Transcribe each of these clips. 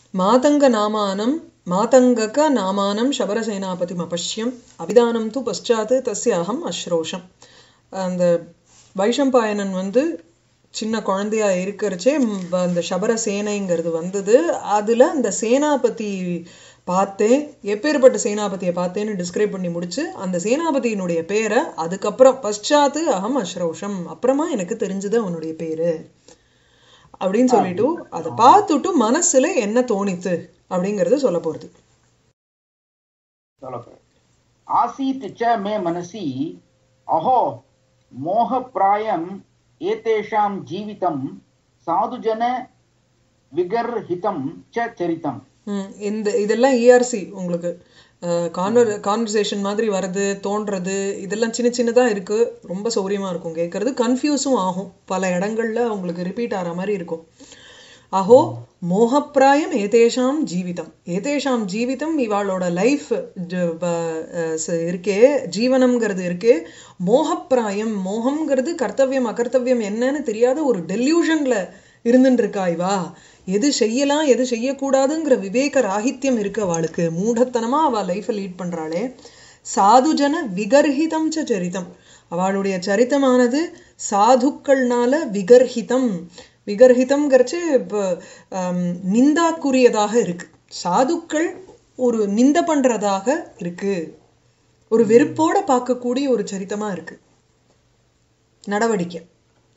மாதங்க நாமானம் மாதங்கக நாமானம் சபரசேனாபதிம் அபஷ்யம் அபிதானம் து பశ్చాத் தஸ்ய அகம் அஸ்ரோஷம் அந்த வைஷம்பாயனன் வந்து சின்ன குழந்தையா இருக்கிறச்சே ம், அந்த சபர சேனைங்கிறது வந்தது அதுல அந்த சேனாபதி பார்த்தேன் எப்பேற்பட்ட சேனாபதியை பார்த்தேன்னு டிஸ்கிரைப் பண்ணி முடிச்சு அந்த சேனாபதியினுடைய பேரை அதுக்கப்புறம் பశ్చాத் அகம் அஸ்ரோஷம் அப்புறமா எனக்கு தெரிஞ்சது அவனுடைய பேரு அப்படின்னு சொல்லிட்டு அதை பார்த்துட்டு மனசுல என்ன தோணித்து அப்படிங்கறது சொல்ல போறது சொல்லப்படுது ஆசீத் ச மே மனசி அஹோ மோகப்பிராயம் ஏதேஷாம் ஜீவிதம் சாதுஜன விகர்ஹிதம் ச சரிதம் ம், இந்த இதெல்லாம் இஆர்சி உங்களுக்கு கான்வர் கான்வர்சேஷன் மாதிரி வர்றது தோன்றது இதெல்லாம் சின்ன சின்னதா இருக்கு ரொம்ப சௌரியமா இருக்கும் கேட்கறது கன்ஃபியூஸும் ஆகும் பல இடங்கள்ல உங்களுக்கு ரிப்பீட் ஆகிற மாதிரி இருக்கும் அஹோ மோகப்பிராயம் ஏதேஷாம் ஜீவிதம் ஏதேஷாம் ஜீவிதம் இவாளோட லைஃப் இருக்கே ஜீவனம்ங்கிறது இருக்கே மோகப்பிராயம் மோகம்ங்கிறது கர்த்தவியம் அகர்த்தவியம் என்னன்னு தெரியாத ஒரு டெல்யூஷன்ல இருந்துட்டு இருக்கா இவா எது செய்யலாம் எது செய்யக்கூடாதுங்கிற விவேக ராகித்யம் இருக்கு அவளுக்கு மூடத்தனமா அவ லைஃப்பை லீட் பண்றாளே சாதுஜன விகர்ஹிதம் ச சரிதம் அவளுடைய சரித்தமானது சாதுக்கள்னால விகர்ஹிதம் விகர்ஹிதம்ங்கிறச்சு இப்ப, ஆம், நிந்தாக்குரியதாக இருக்கு சாதுக்கள் ஒரு நிந்த பண்றதாக இருக்கு ஒரு வெறுப்போட பார்க்கக்கூடிய ஒரு சரித்தமா இருக்கு நடவடிக்கை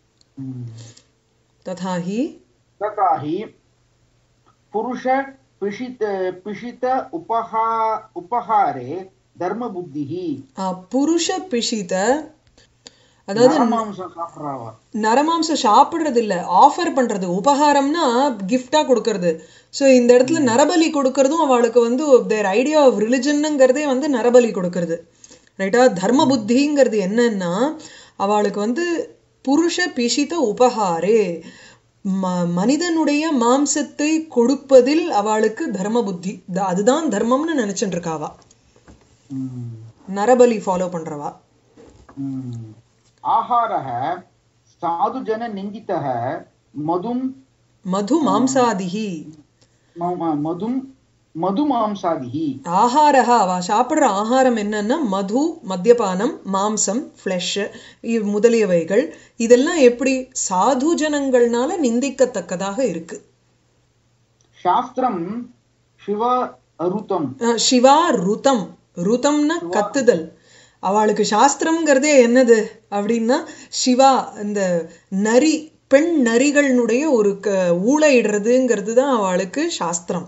ததாஹி तथा हि पुरुष पिशित पिशित उपहा उपहारे धर्मबुद्धिः ஆ, புருஷ பிஷித அதாவது நரமாம்சம் சாப்பிட்றாவா நரமாம்சம் சாப்பிடுறது இல்ல ஆஃபர் பண்றது உபகாரம்னா கிஃப்டா கொடுக்கறது ஸோ இந்த இடத்துல நரபலி கொடுக்கறதும் அவளுக்கு வந்து தேர் ஐடியா ஆஃப் ரிலிஜன்னுங்கிறதே வந்து நரபலி கொடுக்கறது ரைட்டா தர்ம புத்திங்கிறது என்னன்னா அவளுக்கு வந்து புருஷ பிஷித உபகாரே ம மனிதனுடைய மாம்சத்தை கொடுப்பதில் அவளுக்கு தர்ம புத்தி த- அதுதான் தர்மம்னு நினைச்சுட்டு இருக்காவா நரபலி ஃபாலோ பண்றவா ஆஹாரः साधुजननिन्दितः मधुं மது மாம்சாதிகி म- म- मधुं मधुमांसादिः ஆஹாரஹ அவ சாப்பிடுற ஆகாரம் என்னன்னா மது மத்தியபானம் மாம்சம் ஃப்ளஷ் முதலியவைகள் இதெல்லாம் எப்படி சாது ஜனங்கள்னால நிந்திக்கத்தக்கதாக இருக்கு शास्त्रं शिव अरुतं அஹ் சிவா ருதம் ருதம்னா கத்துதல் அவளுக்கு சாஸ்திரம்ங்கிறதே என்னது அப்படின்னா சிவா இந்த நரி பெண் நரிகளினுடைய ஒரு க ஊழையிடுறதுங்கிறது தான் அவளுக்கு சாஸ்திரம்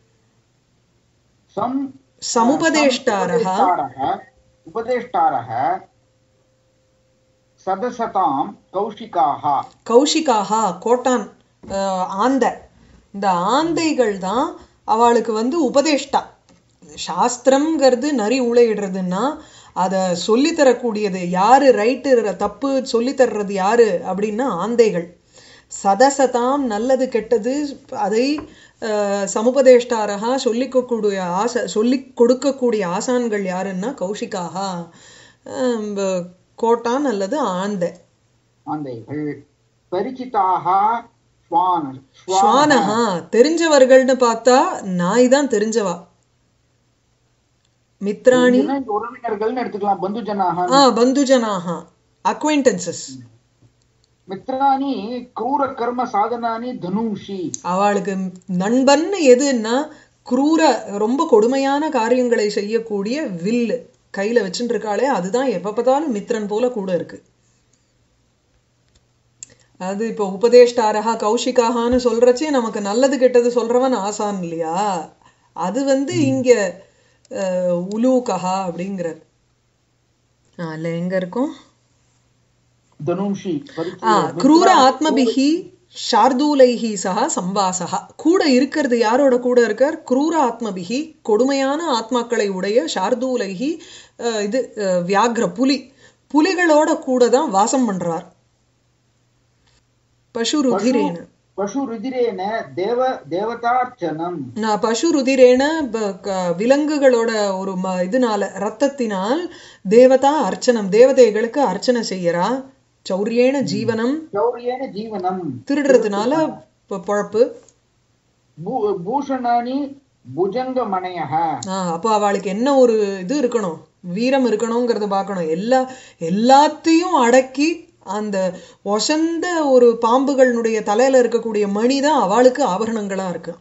सम् சமுபதேஷ்டாரः उपदेष्टारः उपदेष्टारः सदसतां कौशिकाः கௌஷிகாஹா கோட்டான் அஹ், ஆந்தை இந்த ஆந்தைகள் தான் அவளுக்கு வந்து உபதேஷ்டா சாஸ்திரம்ங்கிறது நரி ஊழையிடுறதுன்னா அதை சொல்லித்தரக்கூடியது யாரு ரைட்டு தப்பு சொல்லித்தர்றது யாரு அப்படின்னா ஆந்தைகள் சதசதாம் நல்லது கெட்டது அதை அஹ், சமுபதேஷ்டாரகா சொல்லிக்கக்கூடிய ஆசை சொல்லி கொடுக்கக்கூடிய ஆசான்கள் யாருன்னா கௌஷிகாகா அஹ், ப- கோட்டான் அல்லது ஆந்தை ஆந்தைகள் பரிச்சிதாக ஸ்வான ஸ்வானஹா தெரிஞ்சவர்கள்னு பார்த்தா நாய் தான் தெரிஞ்சவா மித்ராணி இதுனா இங்க உறவினர்கள்னு எடுத்துக்கலாம் பந்துஜனாக ஆ பந்துஜனாக அக்வைண்டன்சஸ் மித்ராணி கிரூர கர்ம சாதனானி தனுஷி அவளுக்கு நண்பன் எதுன்னா குரூர ரொம்ப கொடுமையான காரியங்களை செய்யக்கூடிய வில்லு கையில வச்சுட்டு இருக்காளே அதுதான் எப்ப பார்த்தாலும் மித்ரன் போல கூட இருக்கு அது இப்போ உபதேஷ்டாரகா கௌஷிகாகான்னு சொல்றச்சே நமக்கு நல்லது கெட்டது சொல்றவன் ஆசான் இல்லையா அது வந்து இங்க அஹ், உலூகஹா அப்படிங்கிறது ஆ, இல்ல எங்க இருக்கும் தனுஷி ஆ क्रूर ஆத்மபிஹி ஷார்தூலைஹி சஹா சம்வாசகா கூட இருக்கிறது யாரோட கூட இருக்கார் क्रूर ஆத்மபிஹி கொடுமையான ஆத்மாக்களை உடைய ஷார்தூலைஹி அஹ், இது அஹ், வியாக்ர புலி புலிகளோட கூட தான் வாசம் பண்றார் பசு ருதிரேன பசு ருதிரேன தேவ தேவதார்ச்சனம் நான் பசு ருதிரேன ப- க- விலங்குகளோட ஒரு ம இதனால ரத்தத்தினால் தேவதா அர்ச்சனம் தேவதைகளுக்கு அர்ச்சனை செய்யறா சௌரியேன ஜீவனம் சௌரியேன ஜீவனம் திருடுறதுனால பொ- பொழப்பு பூ- பூஷணானி புஜங்கமணயः ஆ அப்போ அவளுக்கு என்ன ஒரு இது இருக்கணும் வீரம் இருக்கணுங்கிறத பார்க்கணும் எல்லா எல்லாத்தையும் அடக்கி அந்த ஒசந்த ஒரு பாம்புகளினுடைய தலையில இருக்கக்கூடிய மணி தான் அவளுக்கு ஆபரணங்களா இருக்கு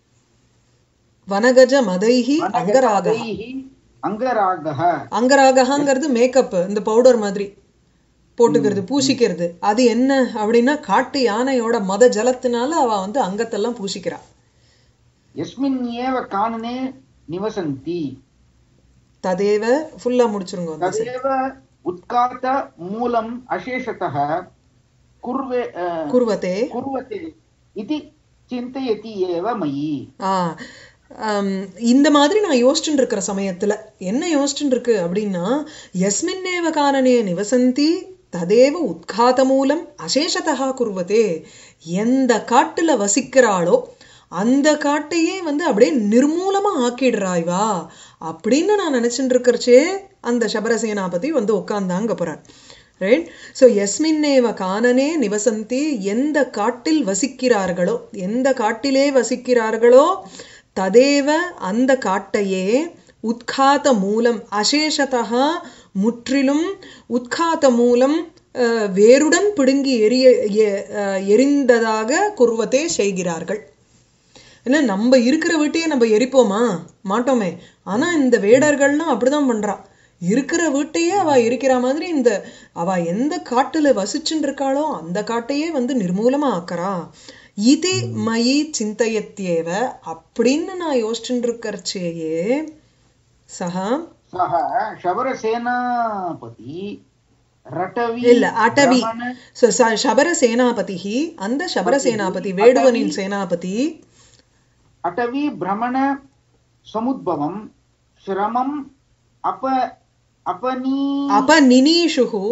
வனகஜ மதைஹி அங்கராக வனகதைः அங்கராகः அங்கராகங்கிறது மேக்கப் இந்த பவுடர் மாதிரி போட்டுக்கிறது பூசிக்கிறது அது என்ன அப்படின்னா காட்டு யானையோட மத ஜலத்தினால அவ வந்து அங்கத்தெல்லாம் பூசிக்கிறா यस्मिन् एव कानने निवसन्ति ததேவ ஃபுல்லா முடிச்சிருங்க அந்த तदेव उत्कात मूलम् अशेषतः कुर्वे अ, குருவத்தே कुर्वते इति चिन्तयति एव मयि ஆ ஆம், இந்த மாதிரி நான் யோசிச்சுட்டு இருக்கிற சமயத்துல என்ன யோசிச்சுட்டு இருக்கு அப்படின்னா எஸ்மின்னேவ காரணே நிவசந்தி ததேவ உத்காத மூலம் அசேஷதா குருவதே எந்த காட்டுல வசிக்கிறாளோ அந்த காட்டையே வந்து அப்படியே நிர்மூலமா ஆக்கிடுறாய்வா அப்படின்னு நான் நினைச்சுட்டு இருக்கிறச்சே அந்த சபரசேனாபதி வந்து உட்கார்ந்தாங்க போறார் ரைட் ஸோ எஸ்மின்னேவ கானனே நிவசந்தி எந்த காட்டில் வசிக்கிறார்களோ எந்த காட்டிலே வசிக்கிறார்களோ ததேவ அந்த காட்டையே உத்காத மூலம் அசேஷதா முற்றிலும் உத்காத மூலம் அஹ், வேருடன் பிடுங்கி எரிய எ- அஹ், எரிந்ததாக குருவத்தே செய்கிறார்கள் இல்லை நம்ம இருக்கிற வீட்டையே நம்ம எரிப்போமா மாட்டோமே ஆனா இந்த வேடர்கள்லாம் அப்படிதான் பண்றா இருக்கிற வீட்டையே அவ எரிக்கிற மாதிரி இந்த அவ எந்த காட்டுல வசிச்சுட்டு இருக்காளோ அந்த காட்டையே வந்து நிர்மூலமா ஆக்கறா இது மயி சிந்தையத்தியேவ அப்படின்னு நான் யோசிச்சுட்டு இருக்கறச்சேயே சஹா सः शबरसेनापति रटवी இல்ல அடவி भ्रमण So, ச- சபர சேனாபதி அந்த சபர சேனாபதி வேடுவனின் சேனாபதி अटवी भ्रमण समुद्भवं श्रमम् अप अपनी அபநினீஷுகு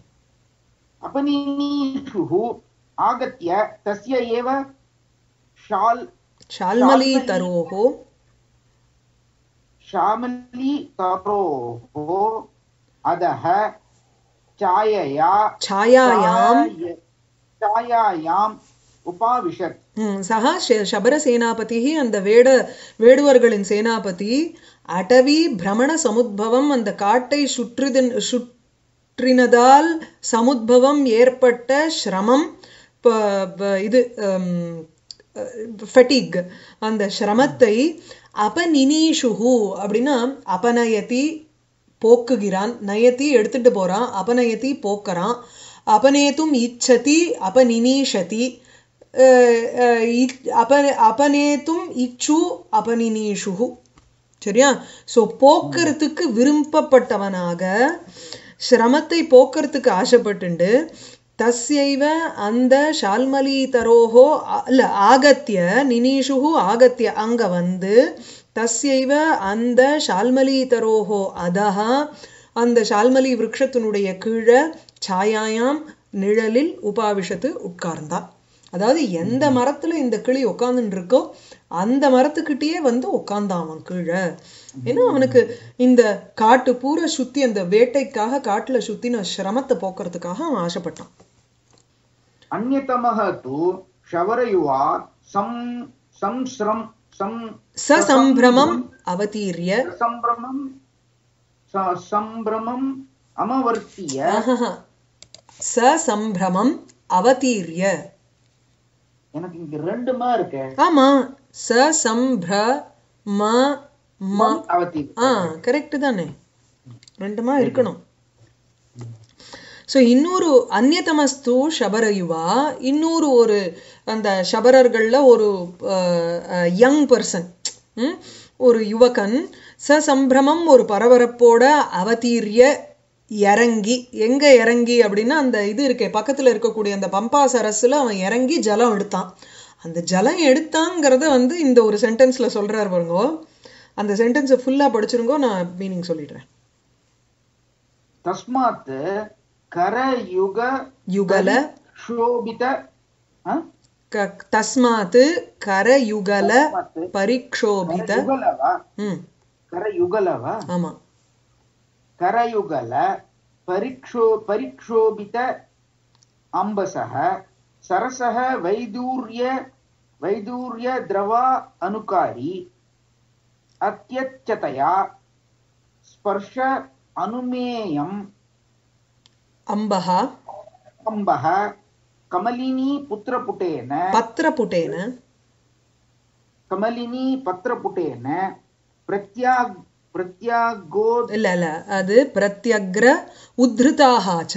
अपनीषुः आगत्य तस्य एव शाल् ஷால்மலி தரோஹோ श्यामली तरोः अधः छायया छायायाम् छाय- छायायाम् उपाविशत् ம், சஹா ஷ- சபர சேனாபதி அந்த வேட வேடுவர்களின் சேனாபதி அடவி பிரமண சமுத்பவம் அந்த காட்டை சுற்றுதன் சுற்றினதால் சமுத்பவம் ஏற்பட்ட சிரமம் ப- ப- இது ஃபெட்டிக் அந்த சிரமத்தை அபநினீஷுஹு அப்படின்னா அபநயதி போக்குகிறான் நயத்தி எடுத்துட்டு போறான் அபநயத்தி போக்குறான் அபநேத்தும் இச்சதி அபநினீஷதி அஹ் அஹ் இ- அப அபநேத்தும் இச்சு அபநினீஷுகு சரியா சோ போக்குறதுக்கு விரும்பப்பட்டவனாக சிரமத்தை போக்குறதுக்கு ஆசைப்பட்டுண்டு தஸ்யைவ அந்த ஷால்மலி தரோஹோ அ- இல்ல ஆகத்திய நினீஷுகு ஆகத்திய அங்க வந்து தஸ்யைவ அந்த ஷால்மலி தரோஹோ அதஹா அந்த ஷால்மலி விருட்சத்தினுடைய கீழே சாயாயாம் நிழலில் உபாவிஷத்து உட்கார்ந்தா அதாவது எந்த மரத்துல இந்த கிளி உட்கார்ந்துட்டு இருக்கோ அந்த மரத்துக்கிட்டயே வந்து உட்கார்ந்தான் அவன் கீழே ஏன்னா அவனுக்கு இந்த காட்டு பூரா சுத்தி அந்த வேட்டைக்காக காட்டுல சுத்தின சிரமத்தை போக்குறதுக்காக அவன் ஆசைப்பட்டான் अन्यतमः तु शवरयुवा सं संस्रम सं சசம்பிரமம் அவதீரிய सम्भ्रमं स- सम्भ्रमम् अमवर्तीय ஆஹா. சசம்பிரமம் அவதீரிய எனக்கு இங்க ரெண்டுமா இருக்கு ஆமா சசம்பிரம ம அவதி ஆ கரெக்ட் தானே ரெண்டுமா இருக்கணும் ஸோ இன்னொரு அந்நியதமஸ்து ஷபரயுவா இன்னொரு ஒரு அந்த ஷபரர்களில் ஒரு யங் பர்சன் ஒரு யுவகன் சசம்பிரமம் ஒரு பரபரப்போட அவதீரிய இறங்கி எங்க இறங்கி அப்படின்னா அந்த இது இருக்கே பக்கத்துல இருக்கக்கூடிய அந்த பம்பா சரஸ்ல அவன் இறங்கி ஜலம் எடுத்தான் அந்த ஜலம் எடுத்தாங்கிறத வந்து இந்த ஒரு சென்டென்ஸ்ல சொல்றாரு பாருங்க அந்த சென்டென்ஸை ஃபுல்லா படிச்சிருங்கோ நான் மீனிங் சொல்லிடுறேன் தஸ்மாத் கரயுக யுகல க்ஷோபித ஆ? க- தஸ்மாத் கரயுகல தஸ்மாத் பரிக்ஷோபித கரயுகலவா ம் கரயுகலவா ஆமா करयुगल परिक्षो परिक्षोभित अम्बसः सरसः वैदूर्य वैदूर्य द्रवा अनुकारी अत्यच्चतया स्पर्श अनुमेयम् அம்பஹா अम्बः कमलिनी पुत्रपुटेन பத்திரபுட்டேன कमलिनी पत्रपुटेन प्रत्याग् प्रत्यागो இல்ல இல்ல அது பிரத்யக்ர உத்ருதாஹாச்ச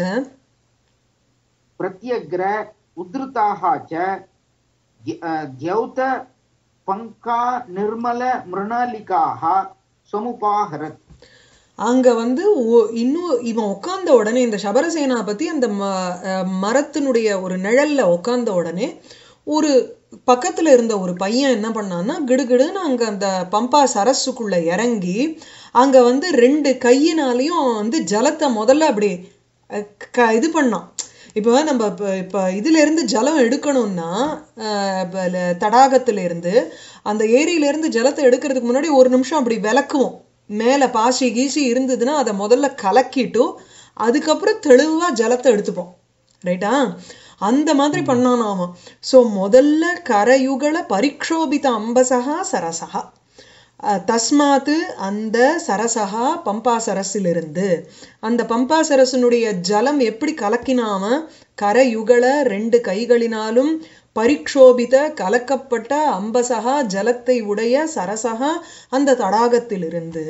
प्रत्यग्र उद्धृताः च द्य- अ, द्यौत पङ्का निर्मल मृणालिकाः समुपाहरत् அங்க வந்து ஒ- இன்னும் இவன் உட்கார்ந்த உடனே இந்த சபரசேனா பத்தி அந்த ம- அஹ் மரத்தினுடைய ஒரு நிழல்ல உட்கார்ந்த உடனே ஒரு பக்கத்துல இருந்த ஒரு பையன் என்ன பண்ணான்னா கிடுகிடுன்னு அங்க அந்த பம்பா சரஸுக்குள்ள இறங்கி அங்க வந்து ரெண்டு கையினாலையும் அவன் வந்து ஜலத்தை முதல்ல அப்படி அஹ், க- இது பண்ணான் இப்போ நம்ம இப்போ இப்போ இதுல இருந்து ஜலம் எடுக்கணும்னா அஹ், இப்ப ல- தடாகத்துல இருந்து அந்த ஏரியில இருந்து ஜலத்தை எடுக்கிறதுக்கு முன்னாடி ஒரு நிமிஷம் அப்படி விளக்குவோம் மேல பாசி கீசி இருந்ததுன்னா அதை முதல்ல கலக்கிட்டு அதுக்கப்புறம் தெளிவா ஜலத்தை எடுத்துப்போம் ரைட்டா அந்த மாதிரி பண்ணான் அவன் சோ முதல்ல கரயுகள பரிக்ஷோபித அம்பசகா சரசகா அஹ் தஸ்மாத்து அந்த சரசகா பம்பா சரஸிலிருந்து அந்த பம்பா சரசனுடைய ஜலம் எப்படி கலக்கினாம கரயுகள ரெண்டு கைகளினாலும் பரிக்ஷோபித கலக்கப்பட்ட அம்பசகா ஜலத்தை உடைய சரசகா அந்த தடாகத்திலிருந்து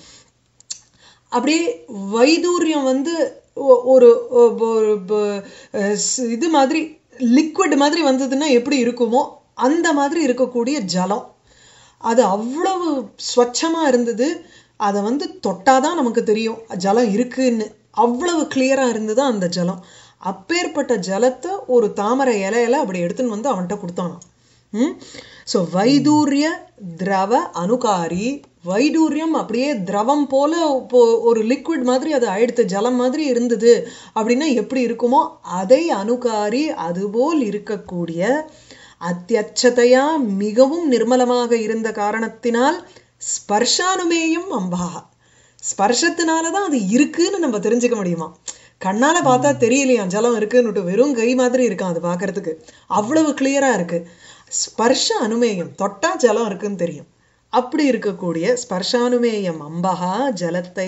அப்படியே வைதூரியம் வந்து ஒ- ஒரு ஒ- ஒரு ப- அஹ் ஸ்- இது மாதிரி லிக்விட் மாதிரி வந்ததுன்னா எப்படி இருக்குமோ அந்த மாதிரி இருக்கக்கூடிய ஜலம் அது அவ்வளவு ஸ்வச்சமா இருந்தது அதை வந்து தொட்டாதான் நமக்கு தெரியும் ஜலம் இருக்குன்னு அவ்வளவு கிளியரா இருந்தது அந்த ஜலம் அப்பேற்பட்ட ஜலத்தை ஒரு தாமரை இலையில அப்படி எடுத்துன்னு வந்து அவன்கிட்ட கொடுத்தானாம் ம் ஸோ வைதூரிய திரவ அணுகாரி வைடூரியம் அப்படியே திரவம் போல இப்போ ஒரு லிக்விட் மாதிரி அது ஆயிடுத்து ஜலம் மாதிரி இருந்தது அப்படின்னா எப்படி இருக்குமோ அதை அணுகாரி அதுபோல் இருக்கக்கூடிய அத்தியச்சதையா மிகவும் நிர்மலமாக இருந்த காரணத்தினால் ஸ்பர்ஷானுமேயம் அம்பாக ஸ்பர்ஷத்தினால தான் அது இருக்குன்னு நம்ம தெரிஞ்சுக்க முடியுமா கண்ணால பார்த்தா தெரியலையா ஜலம் இருக்குன்னுட்டு வெறும் கை மாதிரி இருக்கான் அது பார்க்கறதுக்கு அவ்வளவு கிளியரா இருக்கு ஸ்பர்ஷ அனுமேயம் தொட்டா ஜலம் இருக்குன்னு தெரியும் அப்படி இருக்கக்கூடிய ஸ்பர்ஷானுமேயம் அம்பகா ஜலத்தை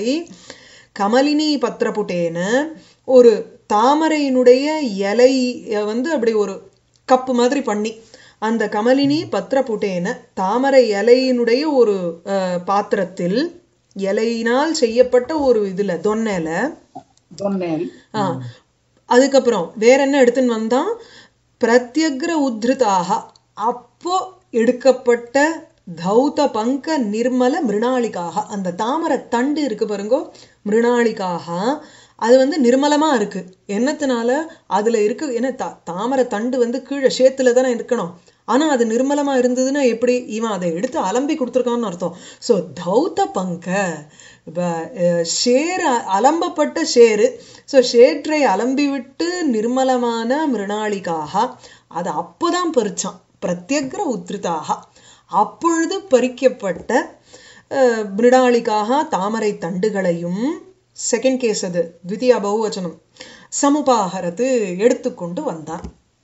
கமலினி பத்திரப்புட்டேன ஒரு தாமரையினுடைய இலை வந்து அப்படி ஒரு கப்பு மாதிரி பண்ணி அந்த கமலினி பத்திரப்புட்டேன தாமரை இலையினுடைய ஒரு அஹ், பாத்திரத்தில் இலையினால் செய்யப்பட்ட ஒரு இதுல தொன்னையில தொன்னேல் ஆ அதுக்கப்புறம் வேற என்ன எடுத்துன்னு வந்தான் பிரத்யக்ர உத்ருதாக அப்போ எடுக்கப்பட்ட தௌத பங்க நிர்மல மிருணாளிக்காக அந்த தாமரை தண்டு இருக்கு பாருங்கோ மிருணாளிக்காக அது வந்து நிர்மலமா இருக்கு என்னத்தினால அதுல இருக்கு என்ன தா தாமரை தண்டு வந்து கீழே சேத்துல தானே இருக்கணும் ஆனா அது நிர்மலமா இருந்ததுன்னா எப்படி இவன் அதை எடுத்து அலம்பி கொடுத்துருக்கான்னு அர்த்தம் சோ தௌத பங்க இப்ப அஹ், ஷேர் அ- அலம்பப்பட்ட ஷேரு ஸோ ஷேற்றை அலம்பி விட்டு நிர்மலமான மிருணாளிக்காக அதை அப்போதான் பறிச்சான் பிரத்யக்ர உத்ருதாக அப்பொழுது பறிக்கப்பட்ட அஹ், மிருணாளிக்காக தாமரை தண்டுகளையும் செகண்ட் கேஸ் அது த்விதியா பகுவச்சனம் சமுபாகரத்து எடுத்துக்கொண்டு வந்தான்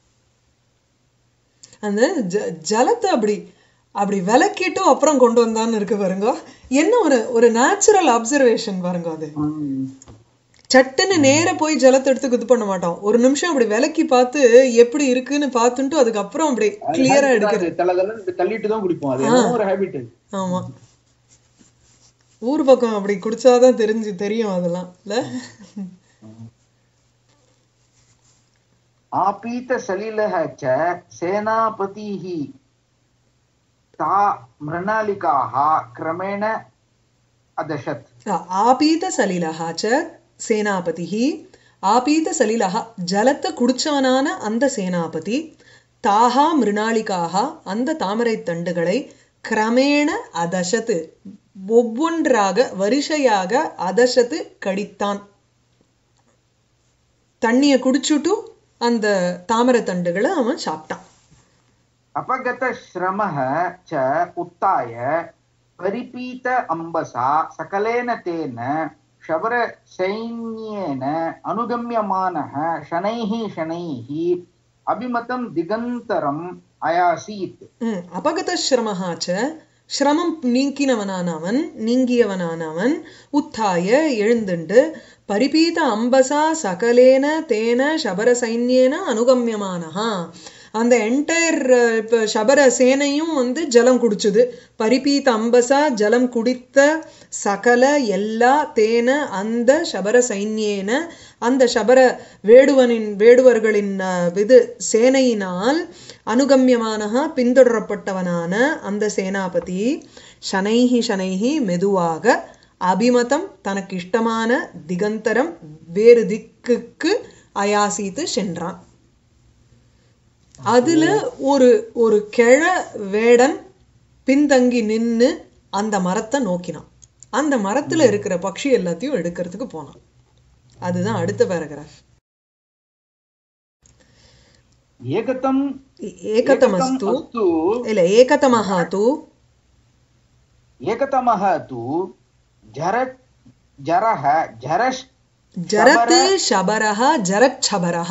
அந்த ஜ- ஜலத்தை அப்படி அப்படி விளக்கிட்டும் அப்புறம் கொண்டு வந்தான்னு இருக்கு பாருங்க என்ன ஒரு ஒரு நேச்சுரல் அப்சர்வேஷன் பாருங்க அது சட்டுன்னு நேர போய் ஜலத்தை எடுத்து இது பண்ண மாட்டோம் ஒரு நிமிஷம் அப்படி விளக்கி பார்த்து எப்படி இருக்குன்னு பார்த்துட்டு அதுக்கப்புறம் அப்படி கிளியரா எடுக்கிறது தலை தலை தள்ளிட்டு தான் குடிப்போம் அது என்னமோ ஒரு ஹேபிட் ஆமா ஊர் பக்கம் அப்படி குடிச்சாதான் தெரிஞ்சு தெரியும் அதெல்லாம் இல்ல आपीत सलिलः च सेनापतिः ता मृणालिकाः क्रमेण अदशत् ஆபீத சலிலஹா ச சேனாபதிஹி ஆபீத சலிலஹா ஜலத்தை குடிச்சவனான அந்த சேனாபதி தாஹா மிருணாளிகாக அந்த தாமரை தண்டுகளை கிரமேண அதசத்து ஒவ்வொன்றாக வரிசையாக அதசத்து கடித்தான் தண்ணிய குடிச்சுட்டு அந்த தாமரை தண்டுகளை அவன் சாப்பிட்டான் अपगतश्रमः च उत्थाय परिपीत अम्बसा सकलेन तेन शबरसैन्येन अनुगम्यमानः शनैः शनैः अभिमतं दिगन्तरम् अयासीत् ம் அபகதஸ்ரமஹா ச சிரமம் நீக்கினவனானவன் நீங்கியவனானவன் உத்தாய எழுந்துண்டு பரிபீத அம்பசா சகலேன தேன சபர சைன்யேன அனுகமியமானஹா அந்த என்டையர் சபர சேனையும் வந்து ஜலம் குடிச்சுது பரிபீத அம்பசா ஜலம் குடித்த சகல எல்லா தேன அந்த சபர சைன்யேன அந்த சபர வேடுவனின் வேடுவர்களின் அஹ், இது சேனையினால் அனுகமியமானஹா பின்தொடரப்பட்டவனான அந்த சேனாபதி சனைஹி சனைஹி மெதுவாக அபிமதம் தனக்கு இஷ்டமான திகந்தரம் வேறு திக்குக்கு அயாசித்து சென்றான் அதுல ஒரு ஒரு கிழ வேடன் பின்தங்கி நின்னு அந்த மரத்தை நோக்கினான் அந்த மரத்துல இருக்கிற பக்ஷி எல்லாத்தையும் எடுக்கிறதுக்கு போனான் அதுதான் அடுத்த பேராகிராஃப் एकतम् ஏகதமஸ்து अस्तु இல்ல ஏகதமஹா தூ एकतमः तु जर जरः जरश् ஜரத் ஷபரஹ ஜரத் ஷபரஹ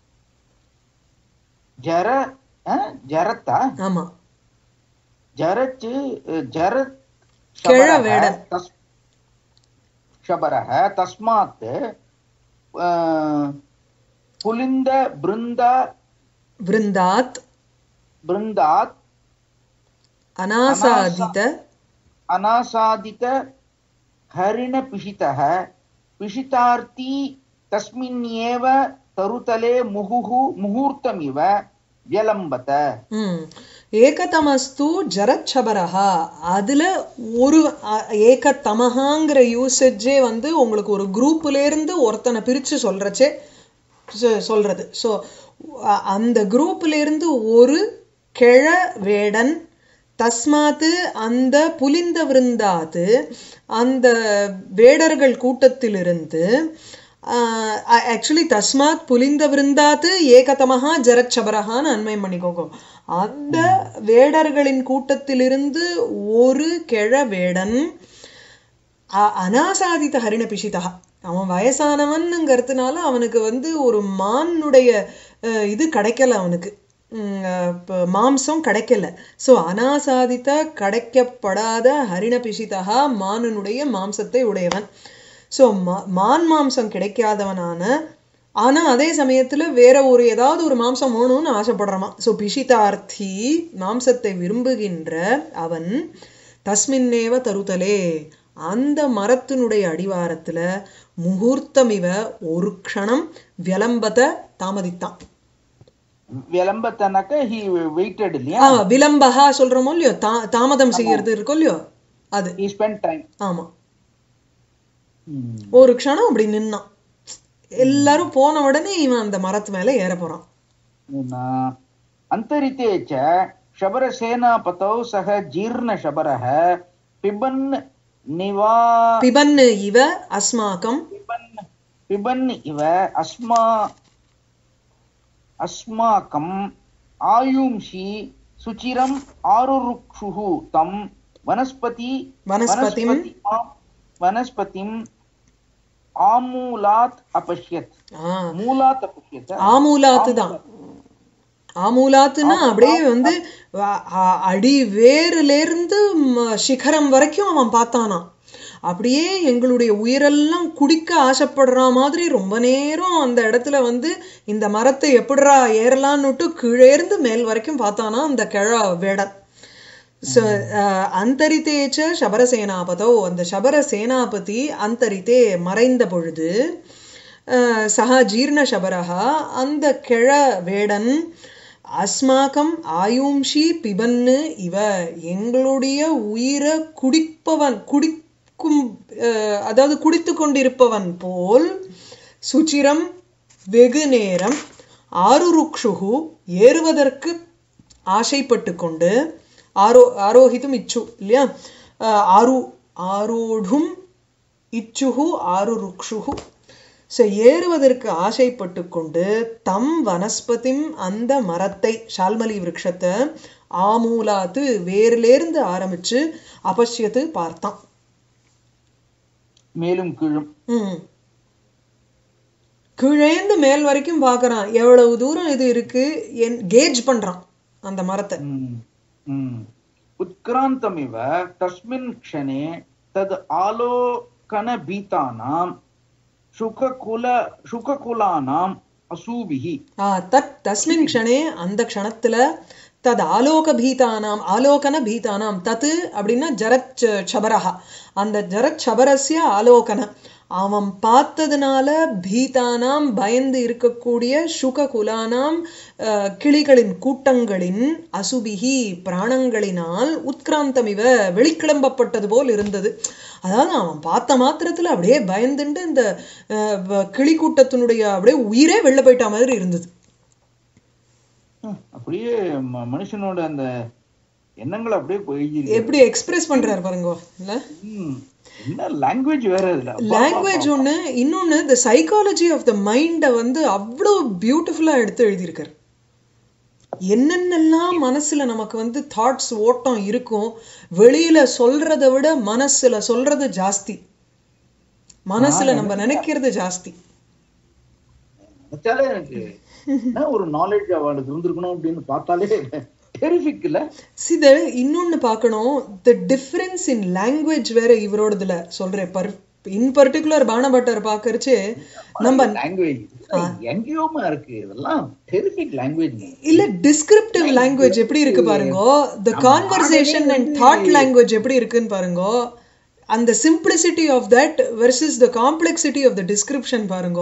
जर अ, जरता ஆமா जरच् जरत् किळ शबरः वेडन्। तस् शबरः तस्मात् अ, पुलिन्द बृन्द விருந்தாத் बृन्दात् அனாசாதித अनासादित हरिणपिशितः पिशितार्ती तस्मिन्नेव तरुतले मुहुः मुहूर्तमिव व्यलम्बत ம் ஏகதமஸ்து ஜரத் ஷபரஹா அதுல ஒரு அ- ஏகதமஹாங்கிற யூசேஜே வந்து உங்களுக்கு ஒரு குரூப்ல இருந்து ஒருத்தனை பிரிச்சு சொல்றச்சே சொ- சொல்றது ஸோ அந்த குரூப்ல இருந்து ஒரு கிழ வேடன் தஸ்மாத்து அந்த புலிந்த விருந்தாத்து அந்த வேடர்கள் கூட்டத்திலிருந்து ஆக்சுவலி தஸ்மாத் புலிந்த விருந்தாத்து ஏகதமஹா ஜரச்சபரஹான்னு அன்மயம் பண்ணிக்கோங்க அந்த வேடர்களின் கூட்டத்திலிருந்து ஒரு கிழ வேடன் அ- அனாசாதித்த ஹரிண பிஷிதா அவன் வயசானவன்ங்கிறதுனால அவனுக்கு வந்து ஒரு மானுடைய அஹ், இது கிடைக்கல அவனுக்கு உம், அஹ், ப- மாம்சம் கிடைக்கல ஸோ அனாசாதித்த கிடைக்கப்படாத ஹரிண பிஷிதா மானுனுடைய மாம்சத்தை உடையவன் ஸோ மான் மாம்சம் கிடைக்காதவனான ஆனா அதே சமயத்துல வேற ஒரு ஏதாவது ஒரு மாம்சம் வேணும்னு ஆசைப்படுறான் ஸோ பிஷிதார்த்தி மாம்சத்தை விரும்புகின்ற அவன் தஸ்மின்னேவ தருதலே அந்த மரத்தினுடைய அடிவாரத்துல முகூர்த்தமிவ ஒரு க்ஷணம் விளம்பத தாமதித்தான் व्यलम्बतनक he waited இல்லையா ஆ விளம்பகா சொல்றோமோ இல்லையோ தா தாமதம் செய்யறது இருக்கும் இல்லையோ அது he spent time ஆமா ஒரு க்ஷணம் அப்படி நின்னான் எல்லாரும் போன உடனே இவன் அந்த மரத்து மேல ஏற போறான் न- अन्तरिते च शबरसेनापतौ सः जीर्णशबरः पिबन् निवा பிபன்னு இவ அஸ்மாக்கம் पिबन् पिबन् इव अस्मा अस्माकम् आयुंषि सुचिरम् आरुरुक्षुः तं वनस्पति वनस्पतिं वनस्पतिमां- वनस्पतिम् आमूलात् अपश्यत् ஆ मूलात् अपश्यत् ஆமூலாத்து தான் ஆமூலாத்துன்னா அப்படியே வந்து அ- அ- அடி வேர்ல இருந்து ம- சிகரம் வரைக்கும் அவன் பார்த்தானாம் அப்படியே எங்களுடைய உயிரெல்லாம் குடிக்க ஆசைப்படுற மாதிரி ரொம்ப நேரம் அந்த இடத்துல வந்து இந்த மரத்தை எப்படிரா ஏறலான்னுட்டு கீழே இருந்து மேல் வரைக்கும் பார்த்தானா அந்த கிழ வேடன் ஸோ அந்தரித்தேச்ச சபரசேனாபதோ அந்த சபர சேனாபதி அந்தரித்தே மறைந்த பொழுது அஹ், சஹா ஜீர்ண சபரஹா அந்த கிழ வேடன் அஸ்மாக்கம் ஆயும்ஷி பிபன்னு இவ எங்களுடைய உயிரை குடிப்பவன் குடிக்கும் அஹ், அதாவது குடித்து கொண்டிருப்பவன் போல் சுச்சிரம் வெகு நேரம் ஆருருக்ஷுகு ஏறுவதற்கு ஆசைப்பட்டு கொண்டு ஆரோ ஆரோகித்தும் இச்சு இல்லையா அஹ் ஆரு ஆரோடும் இச்சுகு ஆருருக்ஷுகு ஸோ ஏறுவதற்கு ஆசைப்பட்டு கொண்டு தம் வனஸ்பதிம் அந்த மரத்தை ஷால்மலி விருட்சத்தை ஆமூலாத்து வேரிலேருந்து ஆரம்பிச்சு அபஷ்யத்து பார்த்தான் மேலும் கீழும் ம் கீழேந்து மேல் வரைக்கும் பார்க்கறான் எவ்வளவு தூரம் இது இருக்கு என் கேஜ் பண்றான் அந்த மரத்தை ம், ம். उत्क्रान्तमिव तस्मिन् क्षणे तद् आलोकनभीतानां शुककुल शुककुलानाम् असूभिः ஆ, தத் தஸ்மின் க்ஷணே அந்த க்ஷணத்துல தத் ஆலோக பீதானாம் ஆலோகன பீதானாம் தத்து அப்படின்னா ஜரத் ச- சபரஹா அந்த ஜரத் சபரஸ்ய ஆலோகன அவன் பார்த்ததுனால பீதானாம் பயந்து இருக்கக்கூடிய சுக குலானாம் அஹ், கிளிகளின் கூட்டங்களின் அசுபிகி பிராணங்களினால் உத்கிராந்தமிவ வெளிக்கிளம்பப்பட்டது போல் இருந்தது அதாவது அவன் பார்த்த மாத்திரத்துல அப்படியே பயந்துண்டு இந்த அஹ், வ- கிளி கூட்டத்தினுடைய அப்படியே உயிரே வெளில போயிட்ட மாதிரி இருந்தது ம், அப்படியே ம- மனுஷனோட அந்த எண்ணங்கள் அப்படியே போய் எப்படி எக்ஸ்பிரஸ் பண்றாரு பாருங்க இல்ல என்ன லாங்குவேஜ் வேற இதுல அப்பா, லாங்குவேஜ் ஒண்ணு இன்னொன்னு இந்த சைக்காலஜி ஆஃப் த மைண்ட வந்து அவ்வளோ பியூட்டிஃபுல்லா எடுத்து எழுதியிருக்காரு என்னென்னலாம் மனசுல நமக்கு வந்து தாட்ஸ் ஓட்டம் இருக்கும் வெளியில சொல்றதை விட மனசுல சொல்றது ஜாஸ்தி மனசுல நம்ம நினைக்கிறது ஜாஸ்தி நினைச்சாலே எனக்கு என்ன ஒரு நாலேஜ் அவளுக்கு இருந்திருக்கணும் அப்படின்னு பார்த்தாலே டெரிஃபிக் இல்ல சித இன்னொன்னு பார்க்கணும் த டிஃபரன்ஸ் இன் லாங்குவேஜ் வேற இவரோடதுல சொல்றேன் பர் இன் பர்டிகுலர் பானபட்டர் பார்க்கறச்சு நம்ம லாங்குவேஜ் எங்கேயோமா இருக்கு இதெல்லாம் டெரிஃபிக் லாங்குவேஜ் இல்ல டிஸ்கிரிப்டிவ் லாங்குவேஜ் எப்படி இருக்கு பாருங்க the conversation and thought language எப்படி இருக்குன்னு பாருங்க அந்த simplicity of that versus the complexity of the description பாருங்க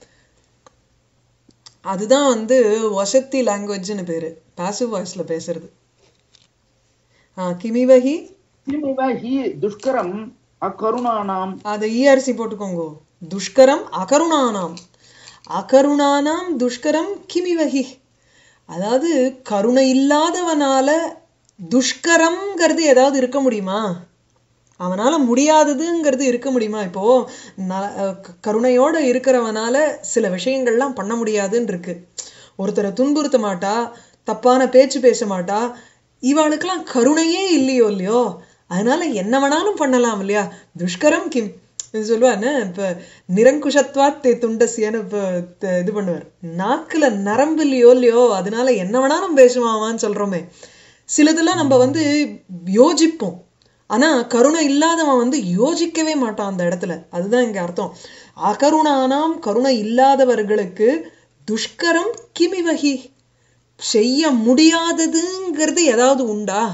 அதுதான் வந்து வசத்தி லாங்குவேஜ்னு பேரு பாசிவ் வாய்ஸ்ல பேசுறது ஆ கிமிவஹி கிமிவ ஹி துஷ்கரம் அக்கருணானாம் அதை இஆர்சி போட்டுக்கோங்க துஷ்கரம் அகருணானாம் அகருணானாம் துஷ்கரம் கிமிவகி அதாவது கருணை இல்லாதவனால துஷ்கரம்ங்கிறது ஏதாவது இருக்க முடியுமா அவனால முடியாததுங்கிறது இருக்க முடியுமா இப்போ ந- க- கருணையோட இருக்கிறவனால சில விஷயங்கள்லாம் பண்ண முடியாதுன்னு இருக்கு ஒருத்தரை துன்புறுத்த மாட்டா தப்பான பேச்சு பேச மாட்டா இவாளுக்கெல்லாம் கருணையே இல்லையோ இல்லையோ அதனால என்ன வேணாலும் பண்ணலாம் இல்லையா துஷ்கரம் கிம் இது சொல்லுவான்னு இப்ப நிரங்குஷத்வா தே துண்டசியன்னு இப்ப த- இது பண்ணுவார் நாக்குல நரம்பு இல்லையோ இல்லையோ அதனால என்ன வேணாலும் பேசுவாவான்னு சொல்றோமே சிலதெல்லாம் நம்ம வந்து யோசிப்போம் ஆனா கருணை இல்லாதவன் வந்து யோசிக்கவே மாட்டான் அந்த இடத்துல அதுதான் இங்க அர்த்தம் அகருணானாம் கருணை இல்லாதவர்களுக்கு துஷ்கரம் கிமிவகி செய்ய முடியாததுங்கிறது ஏதாவது உண்டா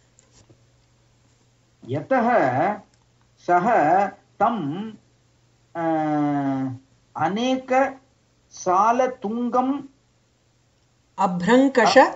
यतः सः तं अनेक सालतुङ्गम् அப்ரங்கஷ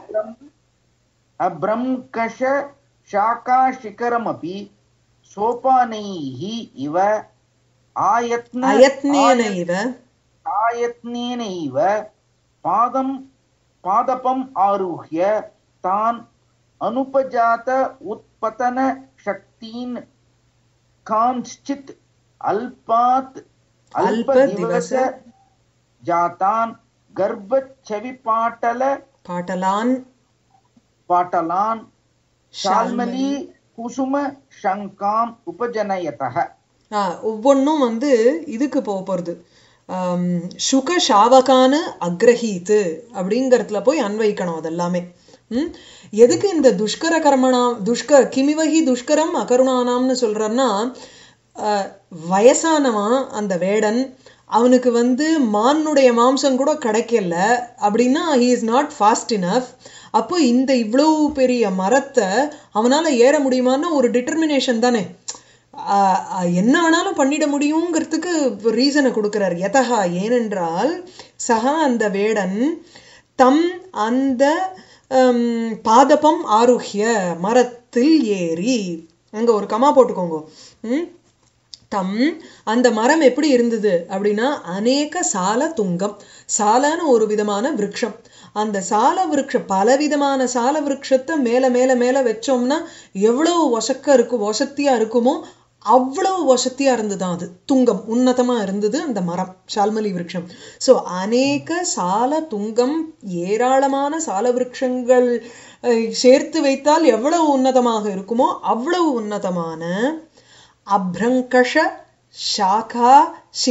अभ्रंकष शाखाशिखरमपि सोपानैः इव आयत्न அயத்னேன இவ आयत्नेनैव पादं पादपम् आरुह्य तान् अनुपजात उत्पतनशक्तीन् कांश्चित् अल्पात् अल्पदिवस जातान् गर्भच्छविपाटल பாட்டலான் पाटलान् शाल्मली कुसुम शङ्काम् उपजनयतः ஆ, ஒவ்வொன்றும் வந்து இதுக்கு போக போகிறது சுக ஷாவகான அக்ரஹீத்து அப்படிங்கிறதுல போய் அன்வைக்கணும் அதெல்லாமே ம் எதுக்கு இந்த துஷ்கர கர்மணா துஷ்க கிமிவகி துஷ்கரம் அகருணானாம்னு சொல்றேன்னா ஆ, வயசானவன் அந்த வேடன் அவனுக்கு வந்து மானுடைய மாம்சம் கூட கிடைக்கல அப்படின்னா he is not fast enough அப்போ இந்த இவ்வளவு பெரிய மரத்தை அவனால ஏற முடியுமான்னு ஒரு டிட்டர்மினேஷன் தானே ஆஹ் ஆஹ் என்ன வேணாலும் பண்ணிட முடியுங்கிறதுக்கு ரீசனை கொடுக்கிறார் யதகா ஏனென்றால் சகா அந்த வேடன் தம் அந்த ஹம், பாதபம் ஆருஹ்ய மரத்தில் ஏறி அங்க ஒரு கமா போட்டுக்கோங்க ம் தம் அந்த மரம் எப்படி இருந்தது அப்படின்னா அநேக சால துங்கம் சாலன்னு ஒரு விதமான விருட்சம் அந்த சால விருட்சம் பலவிதமான சால விருட்சத்தை மேல மேல மேல வச்சோம்னா எவ்வளவு வசக்க இருக்கும் வசத்தியா இருக்குமோ அவ்வளவு வசத்தியா இருந்ததுதான் அது துங்கம் உன்னதமா இருந்தது அந்த மரம் சால்மலி விருட்சம் சோ அநேக சால துங்கம் ஏராளமான சால விருட்சங்கள் அஹ், சேர்த்து வைத்தால் எவ்வளவு உன்னதமாக இருக்குமோ அவ்வளவு உன்னதமான அப்ரங்கஷ சாகா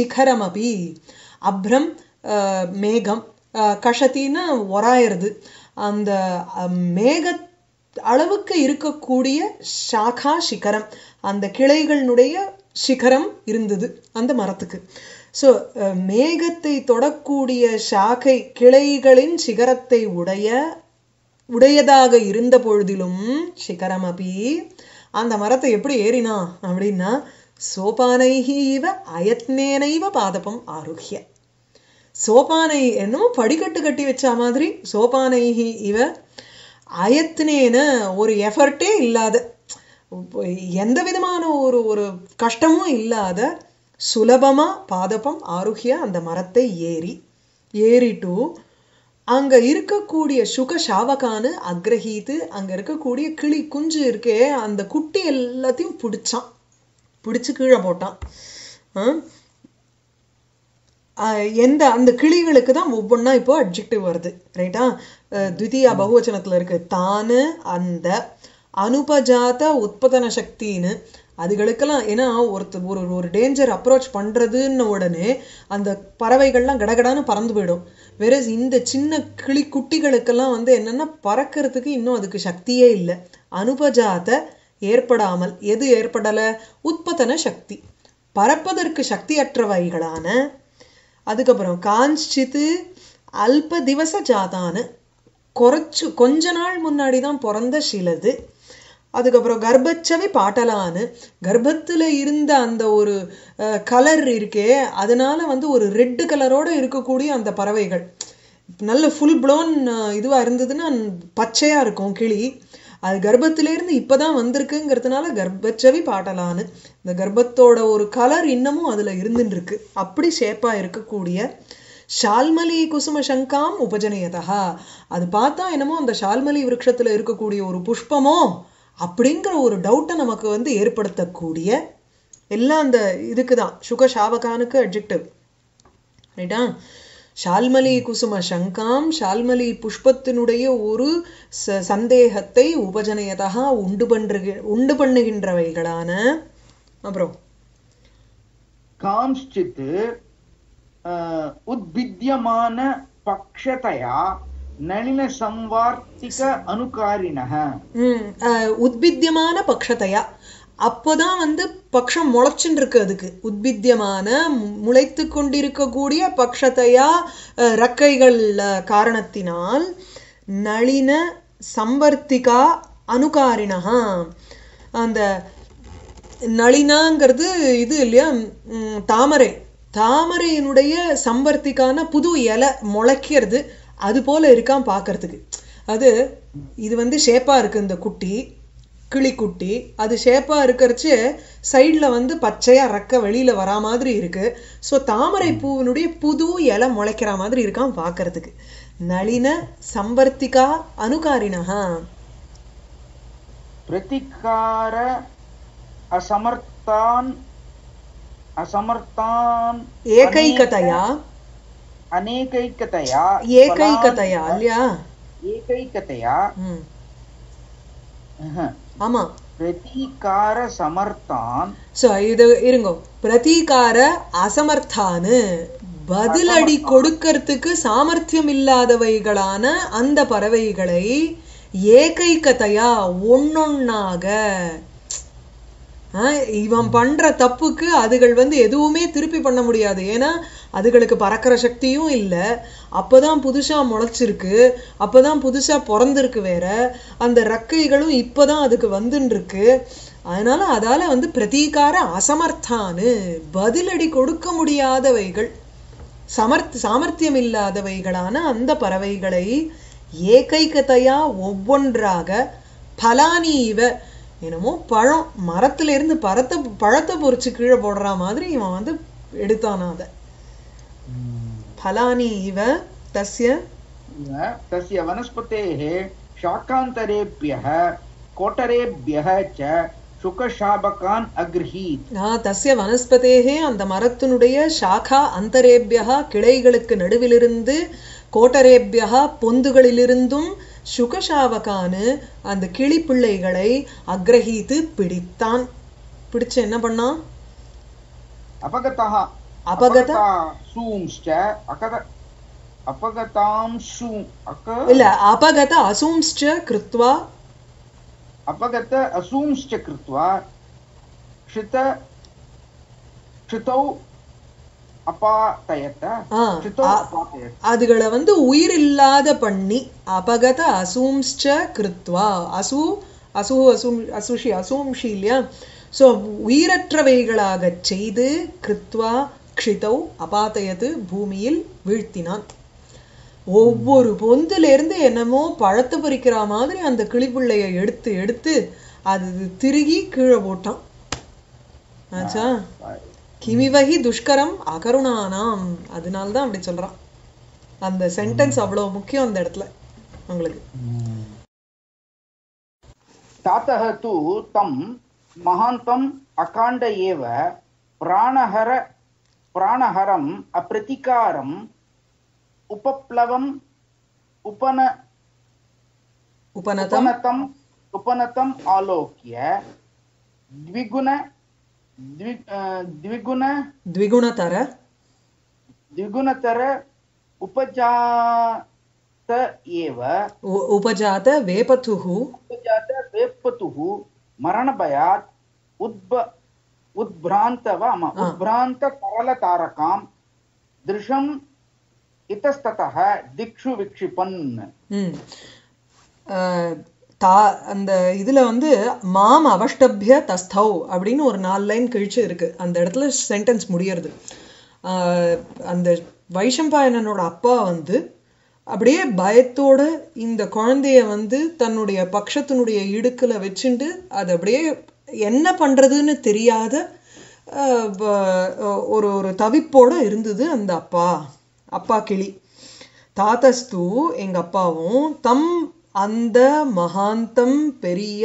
சிகரமபி அப்ரம் அஹ், மேகம் அஹ், கஷத்தின்னா ஒராயிருது அந்த அஹ், மேக அளவுக்கு இருக்கக்கூடிய சாகா சிகரம் அந்த கிளைகளினுடைய சிகரம் இருந்தது அந்த மரத்துக்கு ஸோ மேகத்தை தொடக்கூடிய சாகை கிளைகளின் சிகரத்தை உடைய உடையதாக இருந்த பொழுதிலும் சிகரமபி அந்த மரத்தை எப்படி ஏறினா அப்படின்னா சோபானைஹீவ அயத்னேனைவ பாதபம் ஆருஹ்ய சோபானை என்னமோ படிக்கட்டு கட்டி வச்ச மாதிரி சோபானைஹி இவ அயத்னேன ஒரு எஃபர்ட்டே இல்லாத இப்போ எந்த விதமான ஒரு ஒரு கஷ்டமும் இல்லாத சுலபமா பாதபம் ஆருஹ்ய அந்த மரத்தை ஏறி ஏறிட்டு அங்க இருக்கக்கூடிய சுக சாவகானு அக்ரஹீத்து அங்க இருக்கக்கூடிய கிளி குஞ்சு இருக்கே அந்த குட்டி எல்லாத்தையும் பிடிச்சான் பிடிச்சு கீழே போட்டான் ஆ? ஆஹ் எந்த அந்த கிளிகளுக்கு தான் ஒவ்வொன்றா இப்போ அட்ஜெக்டிவ் வருது ரைட்டா த்விதீயா பகுவச்சனத்துல இருக்கு தானு அந்த அனுபஜாத உற்பத்தன சக்தின்னு அதுகளுக்கெல்லாம் ஏன்னா ஒருத்தர் ஒரு ஒரு டேஞ்சர் அப்ரோச் பண்றதுன்ன உடனே அந்த பறவைகள்லாம் கடகடான்னு பறந்து போயிடும் வேற இந்த சின்ன கிளி குட்டிகளுக்கெல்லாம் வந்து என்னன்னா பறக்கிறதுக்கு இன்னும் அதுக்கு சக்தியே இல்லை அனுபஜாத ஏற்படாமல் எது ஏற்படல உற்பத்தன சக்தி பறப்பதற்கு சக்தியற்றவைகளான அதுக்கப்புறம் காஞ்சித்து அல்ப திவச ஜாதான்னு குறைச்சு கொஞ்ச நாள் முன்னாடி தான் பிறந்த சிலது அதுக்கப்புறம் கர்ப்பச்சவி பாட்டலான்னு கர்ப்பத்துல இருந்த அந்த ஒரு கலர் இருக்கே அதனால வந்து ஒரு ரெட்டு கலரோட இருக்கக்கூடிய அந்த பறவைகள் நல்ல ஃபுல் ப்ளோன் இதுவா இருந்ததுன்னா பச்சையா இருக்கும் கிளி அது கர்ப்பத்திலேருந்து இப்பதான் வந்திருக்குங்கிறதுனால கர்ப்பச்சவி பாட்டலான்னு இந்த கர்ப்பத்தோட ஒரு கலர் இன்னமும் அதுல இருந்துட்டு இருக்கு அப்படி ஷேப்பா இருக்கக்கூடிய ஷால்மலி குசும சங்காம் உபஜனயதா அது பார்த்தா என்னமோ அந்த ஷால்மலி விருட்சத்துல இருக்கக்கூடிய ஒரு புஷ்பமோ அப்படிங்கிற ஒரு டவுட்டை நமக்கு வந்து ஏற்படுத்தக்கூடிய எல்லாம் அந்த இதுக்கு தான் சுக சாவகானுக்கு அட்ஜெக்டிவ் ரைட்டா ஷால்மலி குசும சங்காம் ஷால்மலி புஷ்பத்தினுடைய ஒரு ச- சந்தேகத்தை உபஜனயதா உண்டு பண்று உண்டு பண்ணுகின்றவைகளான அப்புறம் कांश्चित् अ, उद्भिद्यमान पक्षतया नलिनसंवार्तिक अनुकारिणः ம், அஹ், உத்பித்தியமான பக்ஷத்தையா அப்போதான் வந்து பக்ஷம் முளைச்சுன்னு இருக்கு அதுக்கு உத்பித்தியமான மு- முளைத்து கொண்டிருக்கக்கூடிய பக்ஷத்தையா அஹ், ரக்கைகள் அஹ், காரணத்தினால் நளின சம்பர்த்திகா அனுகாரிணா அந்த நளினாங்கிறது இது இல்லையா ம், தாமரை தாமரையினுடைய சம்பர்த்திக்கான புது இலை முளைக்கிறது அது போல இருக்கான் பார்க்கறதுக்கு அது இது வந்து ஷேப்பா இருக்கு இந்த குட்டி கிளிக்குட்டி அது ஷேப்பா இருக்கிறச்சு சைடுல வந்து பச்சையா ரெக்க வெளியில வரா மாதிரி இருக்கு ஸோ தாமரை பூவினுடைய புது இலை முளைக்கிற மாதிரி இருக்கான் பார்க்கறதுக்கு நளின சம்பர்த்திகா அனுகாரிணா प्रतिकार असमर्थान् असमर्थान् ஏகைகதையா अनेकैकतया ஏகைகதையா இல்லையா एकैकतया ம் अह, ஆமா प्रतिकार समर्थान् ஸோ இது இருங்கோ பிரதீகார அசமர்த்தானு பதிலடி கொடுக்கறதுக்கு சாமர்த்தியம் இல்லாதவைகளான அந்த பறவைகளை ஏகைக்கதையா ஒன்னொன்னாக ஆஹ் இவன் பண்ற தப்புக்கு அதுகள் வந்து எதுவுமே திருப்பி பண்ண முடியாது ஏன்னா அதுகளுக்கு பறக்கிற சக்தியும் இல்லை அப்பதான் புதுசா முளைச்சிருக்கு அப்பதான் புதுசா பிறந்திருக்கு வேற அந்த ரெக்கைகளும் இப்பதான் அதுக்கு வந்துன்னு இருக்கு அதனால அதால வந்து பிரதீகார அசமர்த்தானு பதிலடி கொடுக்க முடியாதவைகள் சமர்த் சாமர்த்தியம் இல்லாதவைகளான அந்த பறவைகளை ஏகைக்கதையா ஒவ்வொன்றாக பலானி இவ என்னமோ பழம் மரத்துல இருந்து பழத்தை பழத்தை பொறிச்சு கீழே போடுற மாதிரி இவன் வந்து எடுத்தானா அத பலானி இவ தஸ்ய इव तस्य वनस्पतेः शाकान्तरेभ्यः कोटरेभ्यः च शुकशाबकान् अगृहीत् ஆ, தஸ்ய வனஸ்பதேகே அந்த மரத்தினுடைய சாகா அந்தரேபியா கிளைகளுக்கு நடுவிலிருந்து கோட்டரேபியா பொந்துகளிலிருந்தும் சுகசாவகானு அந்த கிளி பிள்ளைகளை அக்ரஹீத்து பிடித்தான் பிடிச்சு என்ன பண்ணான் अपगतः அபகத सूंश्च अकद अपगतांशु अक இல்ல அபகத அசூம்ஸ்ச கிருத்வா अपगत असूंश्च कृत्वा क्षित क्षितौ अपातयत ஆ, क्षितौ आ- अपातयत அதுகளை வந்து உயிர் இல்லாத பண்ணி அபகத அசூம்ஸ்ச கிருத்வா அசு அசு அசூம் அசுஷி அசூம்ஷி இல்லையா ஸோ உயிரற்றவைகளாகச் செய்து கிருத்வா க்ஷிதௌ அபாத்தயது பூமியில் வீழ்த்தினான் ஒவ்வொரு பொந்திலிருந்து என்னமோ பழத்தை பறிக்கிற மாதிரி அந்த கிளிப்பிள்ளைய எடுத்து எடுத்து அது திருகி கீழே போட்டான் ஆச்சா கிமிவகி துஷ்கரம் அகருணானாம் அதனால தான் அப்படி சொல்றான் அந்த சென்டென்ஸ் அவ்வளவு முக்கியம் அந்த இடத்துல உங்களுக்கு तातः तु तं महान्तम् अकाण्ड एव प्राणहर प्राणहरम् अप्रतिकारम् उपप्लवम् उपन உபநதம் उपनतम् उपनतम् आलोक्य द्विगुण द्वि अ, द्विगुण द्विगुणतर द्विगुणतर उपजात एव उ- उपजात वेपथुः उपजात वेपतुः मरणभयात् उद्भ उद्भ्रान्त वा म- आ. उद्भ्रान्ततरलतारकां दृशम् इतस्ततः दिक्षु विक्षिपन् ம் அஹ், தா அந்த இதுல வந்து மாம் அவஷ்டபிய தஸ்தௌ அப்படின்னு ஒரு நாலு லைன் கழிச்சு இருக்கு அந்த இடத்துல சென்டென்ஸ் முடியறது அஹ், அந்த வைஷம்பாயனனோட அப்பா வந்து அப்படியே பயத்தோட இந்த குழந்தைய வந்து தன்னுடைய பக்ஷத்தினுடைய இடுக்குல வச்சுண்டு அது அப்படியே என்ன பண்றதுன்னு தெரியாத அஹ், வ- ஒரு ஒரு தவிப்போட இருந்தது அந்த அப்பா அப்பா கிளி தாத்தஸ்து எங்க அப்பாவும் தம் அந்த மகாந்தம் பெரிய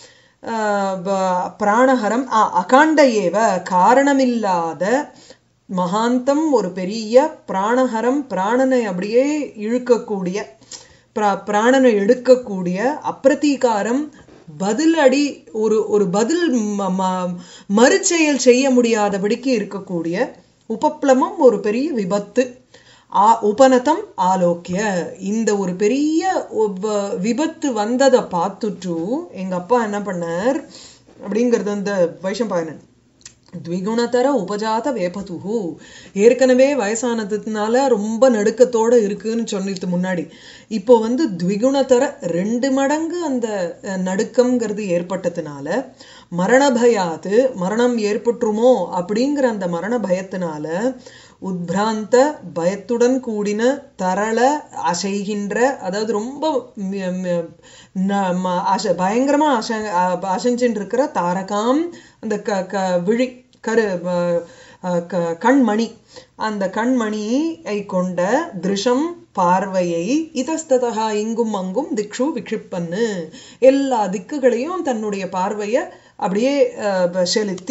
ஆஹ், ப- பிராணஹரம் ஆ, அகாண்ட ஏவ காரணமில்லாத மகாந்தம் ஒரு பெரிய பிராணஹரம் பிராணனை அப்படியே இழுக்கக்கூடிய பிரா- பிராணனை எடுக்கக்கூடிய அப்பிரதீகாரம் பதில் அடி ஒரு ஒரு பதில் ம- ம- மறுச்செயல் செய்ய முடியாதபடிக்கு இருக்கக்கூடிய உபப்ளமம் ஒரு பெரிய விபத்து ஆ உபநதம் ஆலோக்கிய இந்த ஒரு பெரிய உப- விபத்து வந்ததை பார்த்துட்டு எங்க அப்பா என்ன பண்ணார் அப்படிங்கிறது அந்த வைஷம்பாயனன் த்விகுணதர உபஜாத வேபதுஹு ஏற்கனவே வயசானதுனால ரொம்ப நடுக்கத்தோட இருக்குன்னு சொன்னிட்டு முன்னாடி இப்போ வந்து த்விகுணதர ரெண்டு மடங்கு அந்த அஹ், நடுக்கம்ங்கிறது ஏற்பட்டதுனால மரண பயாத்து மரணம் ஏற்பட்டுருமோ அப்படிங்கிற அந்த மரண பயத்தினால உத்பிராந்த பயத்துடன் கூடின தரள அசைகின்ற அதாவது ரொம்ப ம- ம- ந- ம- அச- பயங்கரமா அச அ- அசைஞ்சுட்டு இருக்கிற தாரகாம் அந்த க க விழி கரு வ- அஹ் க- கண்மணி அந்த கண்மணியை கொண்ட திருஷம் பார்வையை இதஸ்ததா இங்கும் அங்கும் திக்ஷு விக்ஷிப்பன்னு எல்லா திக்குகளையும் தன்னுடைய பார்வையை அப்படியே அஹ், செலுத்தி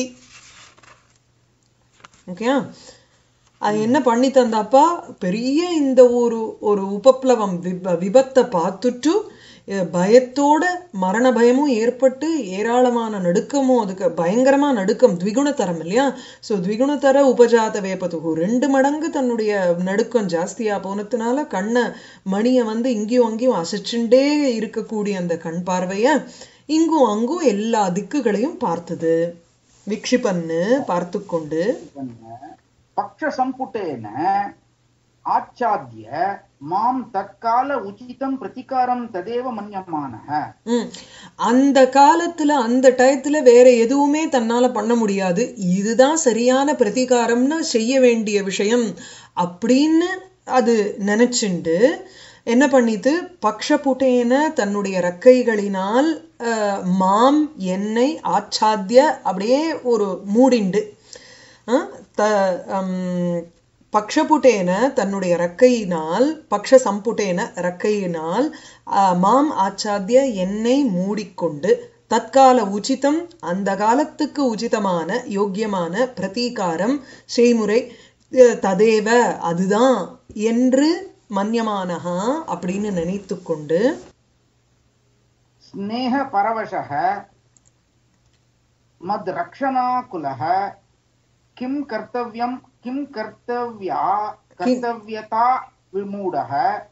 ஓகே அது என்ன பண்ணி தந்தாப்பா பெரிய இந்த ஒரு ஒரு உபப்ளவம் விப விபத்தை பார்த்துட்டு அஹ், பயத்தோட மரண பயமும் ஏற்பட்டு ஏராளமான நடுக்கமும் அதுக்கு பயங்கரமா நடுக்கம் த்விகுணத்தரம் இல்லையா ஸோ த்விகுணத்தர உபஜாத வேப்பதுகு ரெண்டு மடங்கு தன்னுடைய நடுக்கம் ஜாஸ்தியா போனதுனால கண்ணை மணியை வந்து இங்கேயும் அங்கேயும் அசைச்சுண்டே இருக்கக்கூடிய அந்த கண் பார்வைய இங்கும் அங்கும் எல்லா திக்குகளையும் பார்த்தது விக்ஷிபன்னு பார்த்து கொண்டு पक्षसम्पुटेन आच्छाद्य मां तत्काल उचितं प्रतिकारं तदेव मन्यमानः ம் அந்த காலத்துல அந்த டயத்துல வேற எதுவுமே தன்னால பண்ண முடியாது இதுதான் சரியான பிரதிகாரம்னு செய்ய வேண்டிய விஷயம் அப்படின்னு அது நினைச்சுண்டு என்ன பண்ணித்து பக்ஷபுட்டேன தன்னுடைய ரக்கைகளினால் அஹ், மாம் என்னை ஆச்சாத்திய அப்படியே ஒரு மூடிண்டு அஹ், த ஹம், பக்ஷபுட்டேன தன்னுடைய ரக்கையினால் பக்ஷ சம்புட்டேன ரக்கையினால் அஹ், மாம் ஆச்சாத்திய என்னை மூடிக்கொண்டு தற்கால உச்சிதம் அந்த காலத்துக்கு உச்சிதமான யோக்கியமான பிரதீகாரம் செய்முறை அஹ், ததேவ அதுதான் என்று மன்யமானஹா அப்படின்னு நினைத்து கொண்டு स्नेहपरवशः मद्रक्षणाकुलः किं कर्तव्यं किं कर्तव्या कर्तव्यता विमूढः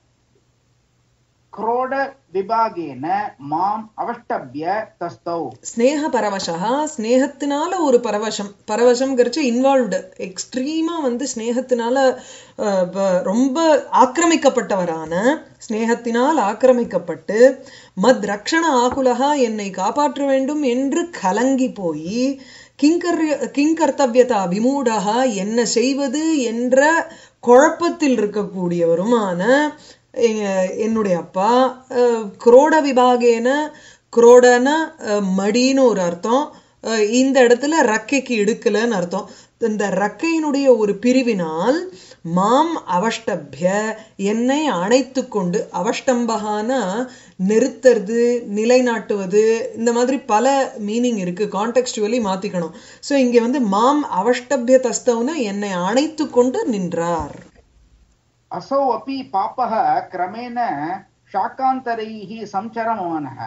क्रोड विभागेन माम् अवष्टभ्य तस्थौ ஸ்னேக பரவசா ஸ்னேகத்தினால ஒரு பரவசம் பரவசம்ங்கிறச்சு இன்வால்வ்டு எக்ஸ்ட்ரீமா வந்து ஸ்னேகத்தினால அஹ், ப- ரொம்ப ஆக்கிரமிக்கப்பட்டவரான ஸ்னேகத்தினால் ஆக்கிரமிக்கப்பட்டு மத் ரக்ஷண ஆகுலகா என்னை காப்பாற்ற வேண்டும் என்று கலங்கி போய் கிங்கர் கிங்கர்த்தவியதா விமூடகா என்ன செய்வது என்ற குழப்பத்தில் இருக்கக்கூடியவருமான எ- என்னுடைய அப்பா அஹ், குரோட விபாகேன குரோடன அஹ், மடின்னு ஒரு அர்த்தம் அஹ், இந்த இடத்துல ரக்கைக்கு இடுக்கலன்னு அர்த்தம் இந்த ரக்கையினுடைய ஒரு பிரிவினால் மாம் அவஷ்டபிய என்னை அணைத்து கொண்டு அவஷ்டம்பகான நிறுத்துறது நிலைநாட்டுவது இந்த மாதிரி பல மீனிங் இருக்கு கான்டெக்ஸ்டுவலி மாத்திக்கணும் ஸோ இங்க வந்து மாம் அவஷ்டபிய தஸ்தவுன என்னை அணைத்து கொண்டு நின்றார் असौ अपि पापः क्रमेण शाकान्तरैः संचरमानः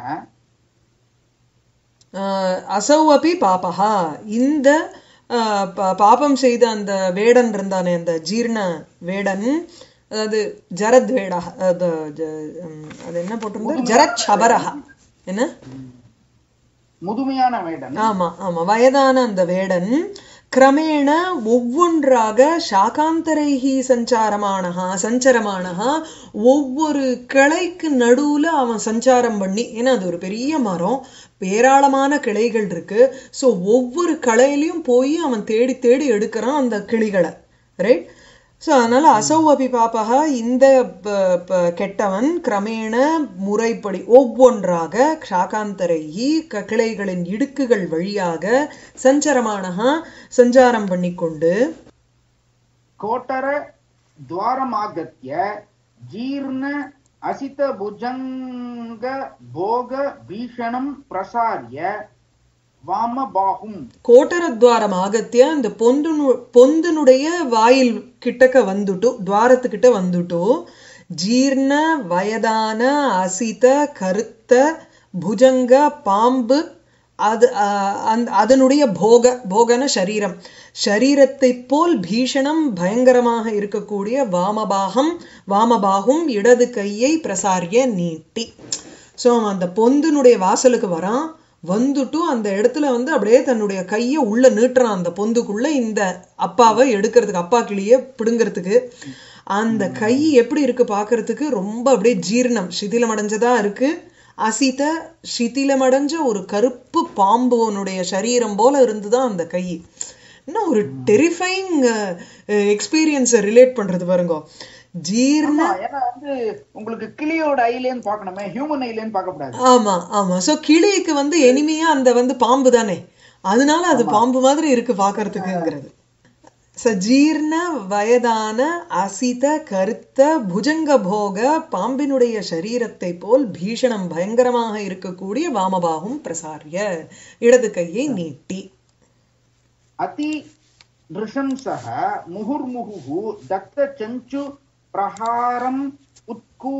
ஆஹ் அசௌ அபி பாபஹா இந்த ஆஹ் பா- பாபம் செய்த அந்த வேடன் இருந்தானே அந்த ஜீர்ண வேடன் அதாவது ஜரத் வேடா அது ஜ- உம், அது என்ன போட்டிருந்தது ஜரத் சபரஹா என்ன முதுமையான வேடன் ஆமா ஆமா வயதான அந்த வேடன் கிரமேண ஒவ்வொன்றாக சாகாந்தரைஹி சஞ்சாரமானஹா சஞ்சரமானஹா ஒவ்வொரு கிளைக்கு நடுவுல அவன் சஞ்சாரம் பண்ணி ஏன்னா அது ஒரு பெரிய மரம் ஏராளமான கிளைகள் இருக்கு ஸோ ஒவ்வொரு கிளையிலையும் போய் அவன் தேடி தேடி எடுக்கிறான் அந்த கிளிகளை ரைட் ஸோ அதனால அசௌ அபி பாப்பகா இந்த ப- ப- கெட்டவன் கிரமேண முறைப்படி ஒவ்வொன்றாக சாகாந்தரையி க- கிளைகளின் இடுக்குகள் வழியாக சஞ்சரமானஹா சஞ்சாரம் பண்ணிக்கொண்டு कोटर द्वारमागत्य जीर्ण असित भुजङ्ग भोग भीषणं प्रसार्य वामबाहुम् கோட்டரத்வாரம் ஆகத்திய அந்த பொந்து பொந்துனுடைய வாயில் கிட்டக்க வந்துட்டு துவாரத்துக்கிட்ட வந்துட்டு ஜீர்ண வயதான அசித கருத்த புஜங்க பாம்பு அது ஆஹ், அந்த அதனுடைய போக போகன சரீரம் சரீரத்தை போல் பீஷணம் பயங்கரமாக இருக்கக்கூடிய வாமபாகம் வாமபாகும் இடது கையை பிரசாரிய நீட்டி ஸோ அந்த பொந்தினுடைய வாசலுக்கு வரான் வந்துட்டு அந்த இடத்துல வந்து அப்படியே தன்னுடைய கையை உள்ள நீட்டுறான் அந்த பொந்துக்குள்ள இந்த அப்பாவை எடுக்கிறதுக்கு அப்பா கிளிய பிடுங்கிறதுக்கு அந்த கை எப்படி இருக்கு பார்க்கிறதுக்கு ரொம்ப அப்படியே ஜீரணம் சிதிலமடைஞ்சதா இருக்கு அசித சிதிலமடைஞ்ச ஒரு கருப்பு பாம்புனுடைய சரீரம் போல இருந்துதான் அந்த கை இன்னும் ஒரு டெரிஃபைங் எக்ஸ்பீரியன்ஸை ரிலேட் பண்றது பாருங்க ஜீர்ண ஆமா, ஏன்னா வந்து உங்களுக்கு கிளியோட ஐலேன்னு பார்க்கணுமே ஹியூமன் ஐலேன்னு பார்க்கக்கூடாது ஆமா ஆமா சோ கிளிக்கு வந்து எனிமியா அந்த வந்து பாம்பு தானே அதனால அது பாம்பு மாதிரி இருக்கு பாக்குறதுக்குங்கிறது சஜீர்ண வயதான அசித கருத்த புஜங்க போக பாம்பினுடைய சரீரத்தை போல் பீஷணம் பயங்கரமாக இருக்கக்கூடிய வாமபாகும் பிரசாரிய இடது கையை நீட்டி अति नृशंसः मुहुर्मुहुः दत्तचञ्चु प्रहारम् उत्कू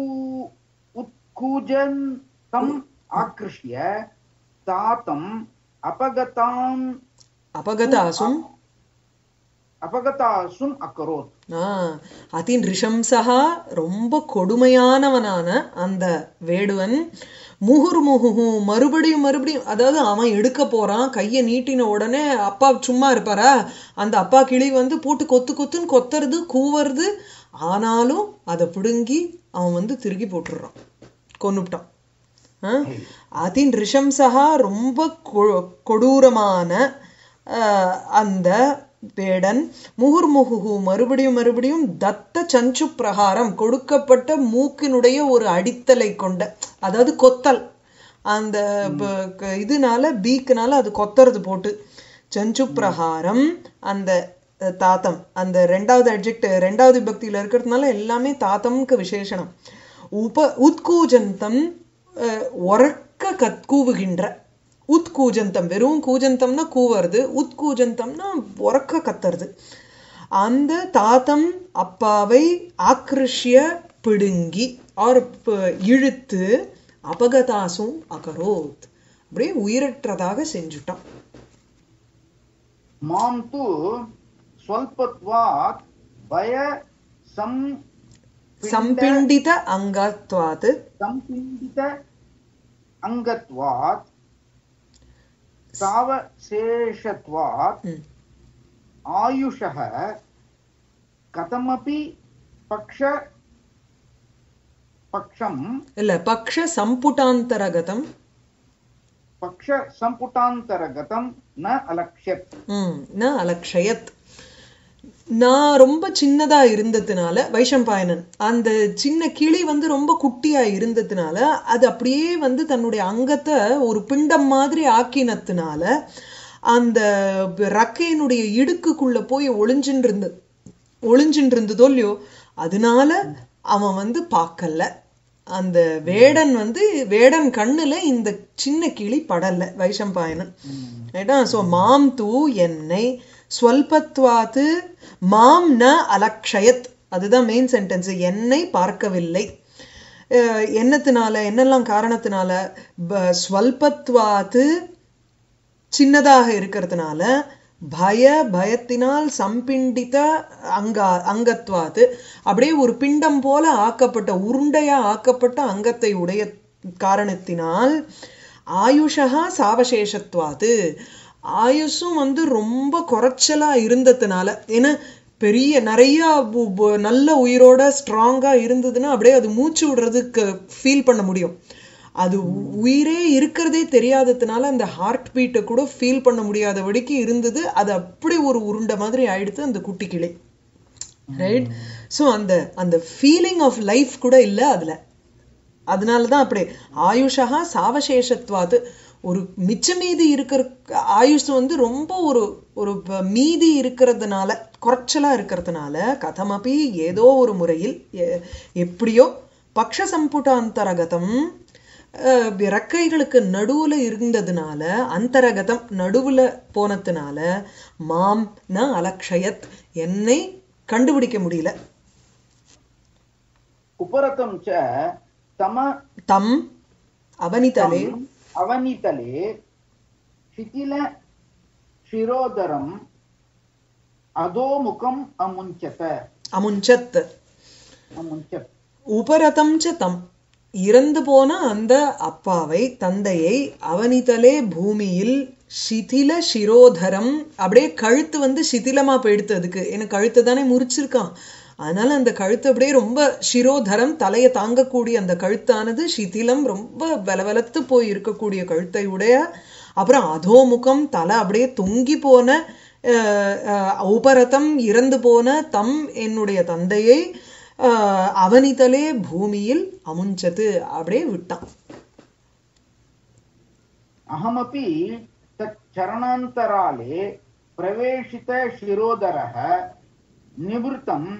उत्कूजन् तम् आकृष्य तातम् अपगतान् அபகதாசும் अपगतासुम् अकरोत् ஆஹ் அதி நிருஷம்சகா ரொம்ப கொடுமையானவனான அந்த வேடுவன் முகுர் முகுஹு மறுபடியும் மறுபடியும் அதாவது அவன் எடுக்க போறான் கையை நீட்டின உடனே அப்பா சும்மா இருப்பாரா அந்த அப்பா கிளி வந்து போட்டு கொத்து கொத்துன்னு கொத்துறது கூவுறது ஆனாலும் அதை பிடுங்கி அவன் வந்து திருகி போட்டுடுறான் கொன்னுட்டான் அதி நிருஷம்சகா ரொம்ப கொ- கொடூரமான ஆஹ், அந்த வேடன் முகுர்முகுகு மறுபடியும் மறுபடியும் தத்த சஞ்சு பிரகாரம் கொடுக்கப்பட்ட மூக்கினுடைய ஒரு அடித்தலை கொண்ட அதாவது கொத்தல் அந்த ப- க- இதனால பீக்குனால அது கொத்துறது போட்டு சஞ்சு பிரகாரம் அந்த அஹ், தாத்தம் அந்த ரெண்டாவது அட்ஜெக்ட் ரெண்டாவது விபக்தியில இருக்கிறதுனால எல்லாமே தாத்தம்க்கு விசேஷணம் உப உத்கூஜந்தம் அஹ், உறக்க கத்கூவுகின்ற உத்கூஜந்தம் வெறும் கூஜந்தம்னா கூவறது உத்கூஜந்தம்னா உறக்க கத்துறது அந்த தாத்தம் அப்பாவை ஆக்ருஷ்ய பிடுங்கி ஆர் ப- இழுத்து அபகதாசும் அகரோத் அப்படியே உயிரற்றதாக செஞ்சுட்டான் मां तु स्वल्पत्वात् भय सं சம்பிண்டித அங்கத்வாத் सम्पिण्डित अङ्गत्वात् सावशेषत्वात् ம். आयुषः कथमपि पक्ष पक्षम् இல்ல பக்ஷ சம்புட்டாந்தரகதம் पक्षसम्पुटान्तर्गतं न अलक्ष्यत् ம் ந அலக்ஷயத் நான் ரொம்ப சின்னதா இருந்ததுனால வைஷம்பாயனன் அந்த சின்ன கிளி வந்து ரொம்ப குட்டியா இருந்ததுனால அது அப்படியே வந்து தன்னுடைய அங்கத்தை ஒரு பிண்டம் மாதிரி ஆக்கினதுனால அந்த ரக்கையினுடைய இடுக்குக்குள்ள போய் ஒளிஞ்சுட்டு இருந்து ஒளிஞ்சுட்டு இருந்ததோ இல்லையோ அதனால அவன் வந்து பார்க்கல அந்த வேடன் வந்து வேடன் கண்ணுல இந்த சின்ன கிளி படல வைஷம்பாயனன் ரைட்டா ஸோ மாம் தூ என்னை ஸ்வல்பத்வாத்து மாம் ந அலக்ஷயத் அதுதான் மெயின் சென்டென்ஸ் என்னை பார்க்கவில்லை அஹ் என்னத்தினால என்னெல்லாம் காரணத்தினால ப- ஸ்வல்பத்வாத்து சின்னதாக இருக்கிறதுனால பய பயத்தினால் சம்பிண்டித அங்கா அங்கத்வாத்து அப்படியே ஒரு பிண்டம் போல ஆக்கப்பட்ட உருண்டையா ஆக்கப்பட்ட அங்கத்தை உடைய காரணத்தினால் ஆயுஷா சாவசேஷத்வாத்து ஆயுஷும் வந்து ரொம்ப குறைச்சலா இருந்ததுனால ஏன்னா பெரிய நிறைய பு- பு- நல்ல உயிரோட ஸ்ட்ராங்கா இருந்ததுன்னா அப்படியே அது மூச்சு விடுறதுக்கு ஃபீல் பண்ண முடியும் அது உ- உயிரே இருக்கிறதே தெரியாததுனால அந்த ஹார்ட் பீட்டை கூட ஃபீல் பண்ண முடியாதபடிக்கு இருந்தது அது அப்படி ஒரு உருண்டை மாதிரி ஆயிடுத்து அந்த குட்டி கிளை ரைட் ஸோ அந்த அந்த ஃபீலிங் ஆஃப் லைஃப் கூட இல்லை அதுல அதனால தான் அப்படி ஆயுஷா சாவசேஷத்வாது ஒரு மிச்ச மீதி இருக்கிற ஆயுஷ் வந்து ரொம்ப ஒரு ஒரு ப- மீதி இருக்கிறதுனால குறைச்சலா இருக்கிறதுனால கதமபி ஏதோ ஒரு முறையில் எ- எப்படியோ பக்ஷ சம்புட்டாந்தரகதம் அஹ், ரெக்கைகளுக்கு நடுவுல இருந்ததுனால அந்தரகதம் நடுவுல போனதுனால மாம் ந அலக்ஷயத் என்னை கண்டுபிடிக்க முடியல उपरतं च तम தம் அவனிதலே तम् अवनितले शिथिल शिरोदरम् अधोमुखम् अमुञ्चत அமுஞ்சத் अमुञ्चत् உபரதம் ச தம் இறந்து போன அந்த அப்பாவை தந்தையை அவனிதலே பூமியில் சிதில சிரோதரம் அப்படியே கழுத்து வந்து சிதிலமா போயிடுத்து அதுக்கு எனக்கு கழுத்தை தானே முறிச்சிருக்கான் அதனால அந்த கழுத்து அப்படியே ரொம்ப சிரோதரம் தலையை தாங்கக்கூடிய அந்த கழுத்தானது சிதிலம் ரொம்ப வலவலத்து போய் இருக்கக்கூடிய கழுத்தை உடைய அப்புறம் அதோமுகம் தலை அப்படியே தொங்கி போன அஹ், அஹ், உபரதம் இறந்து போன தம் என்னுடைய தந்தையை ஆஹ் அவனிதலே பூமியில் அமுஞ்சது அப்படியே விட்டான் अहमपि तत् चरणान्तराले प्रवेशितशिरोदरः निवृत्तम्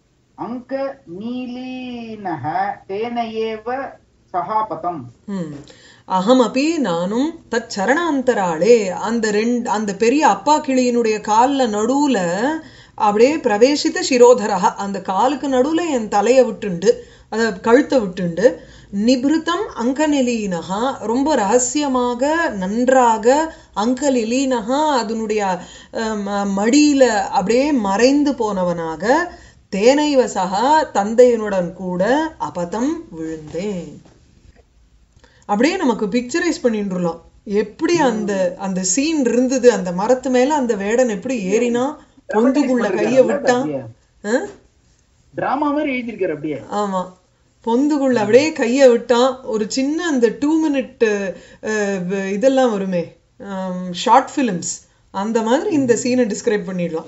अङ्कनीलीनः तेन एव सहापतम् ம் அகமபி நானும் தச் சரணாந்தராளே அந்த ரெண்டு அந்த பெரிய அப்பா கிளியினுடைய கால்ல நடுவுல அப்படியே பிரவேசித்த சிரோதரா அந்த காலுக்கு நடுவுல என் தலையை விட்டுண்டு அத கழுத்தை விட்டுண்டு நிபிருத்தம் அங்கநிலீனகா ரொம்ப ரகசியமாக நன்றாக அங்கலிலீனகா அதனுடைய அஹ், ம- மடியில அப்படியே மறைந்து போனவனாக தேனைவசகா தந்தையனுடன் கூட அபதம் விழுந்தேன் அப்படியே நமக்கு பிக்சரைஸ் பண்ணிட்டுலாம் எப்படி அந்த அந்த சீன் இருந்தது அந்த மரத்து மேல அந்த வேடன் எப்படி ஏறினா பொந்துக்குள்ள கைய விட்டான் ஆ? டிராமா மாதிரி எழுதியிருக்காரு அப்படியே ஆமா பொந்துக்குள்ள அப்படியே கைய விட்டான் ஒரு சின்ன அந்த டூ மினிட் இதெல்லாம் வருமே ஷார்ட் ஃபிலிம்ஸ் அந்த மாதிரி இந்த சீனை டிஸ்கிரைப் பண்ணிடலாம்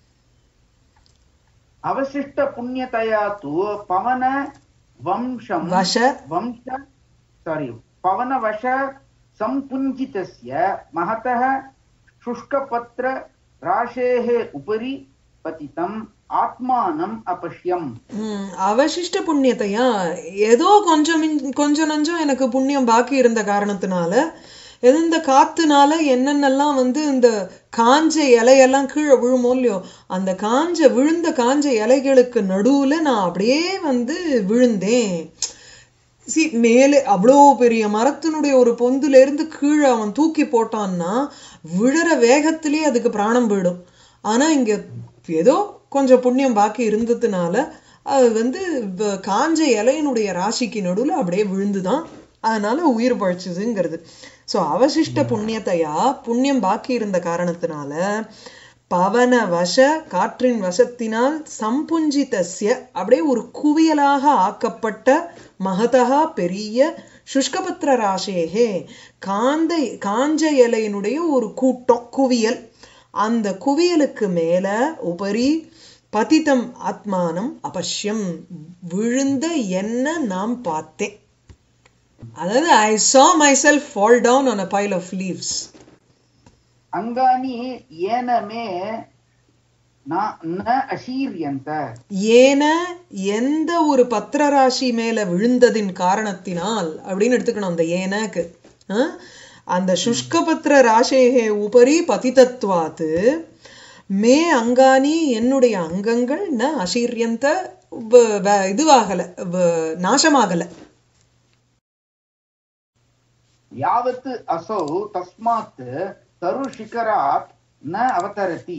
अवशिष्ट पुण्यतया तु पवन वंशं வச वंश सारी पवनवश सम्पुञ्जितस्य महतः शुष्कपत्र राशेः उपरि पतितम् आत्मानम् अपश्यम् ம், அவசிஷ்ட புண்ணியத்தையா ஏதோ கொஞ்சம் மிஞ்- கொஞ்சம் நஞ்சம் எனக்கு புண்ணியம் பாக்கி இருந்த காரணத்தினால எது இந்த காத்துனால என்னென்னலாம் வந்து இந்த காஞ்ச இலையெல்லாம் கீழே விழுமோ இல்லையோ அந்த காஞ்ச விழுந்த காஞ்ச இலைகளுக்கு நடுவுல நான் அப்படியே வந்து விழுந்தேன் சி மேலே அவ்வளோ பெரிய மரத்தினுடைய ஒரு பொந்துல இருந்து கீழே அவன் தூக்கி போட்டான்னா விழற வேகத்திலேயே அதுக்கு பிராணம் போயிடும் ஆனா இங்க ஏதோ கொஞ்சம் புண்ணியம் பாக்கி இருந்ததுனால அது வந்து வ- காஞ்ச இலையினுடைய ராசிக்கு நடுவுல அப்படியே விழுந்துதான் அதனால உயிர் பழிச்சுதுங்கிறது ஸோ அவசிஷ்ட புண்ணியத்தையா புண்ணியம் பாக்கி இருந்த காரணத்தினால பவன வச காற்றின் வசத்தினால் சம்புஞ்சிதஸ்ய அப்படியே ஒரு குவியலாக ஆக்கப்பட்ட மகதா பெரிய சுஷ்கபத்திர ராசேகே காந்த காஞ்ச இலையினுடைய ஒரு கூட்டம் குவியல் அந்த குவியலுக்கு மேல உபரி பதிதம் ஆத்மானம் அபஷ்யம் விழுந்த என்ன நாம் பார்த்தேன் அதாவது ஐ saw myself fall down on a pile of leaves அங்கானி ஏனமே ந- ந அசீரியந்த ஏன எந்த ஒரு பத்திரராசி மேல விழுந்ததின் காரணத்தினால் அப்படின்னு எடுத்துக்கணும் அந்த ஏனக்கு ஆ? அந்த சுஷ்கபத்திர ராசேகே உபரி பதிதத்வாத்து மே அங்கானி என்னுடைய அங்கங்கள் ந அசீரியந்த வ- வ- இதுவாகல வ- நாசமாகல யாவத் அசௌ தஸ்மாத் தருஷிகராத் ந அவதரதி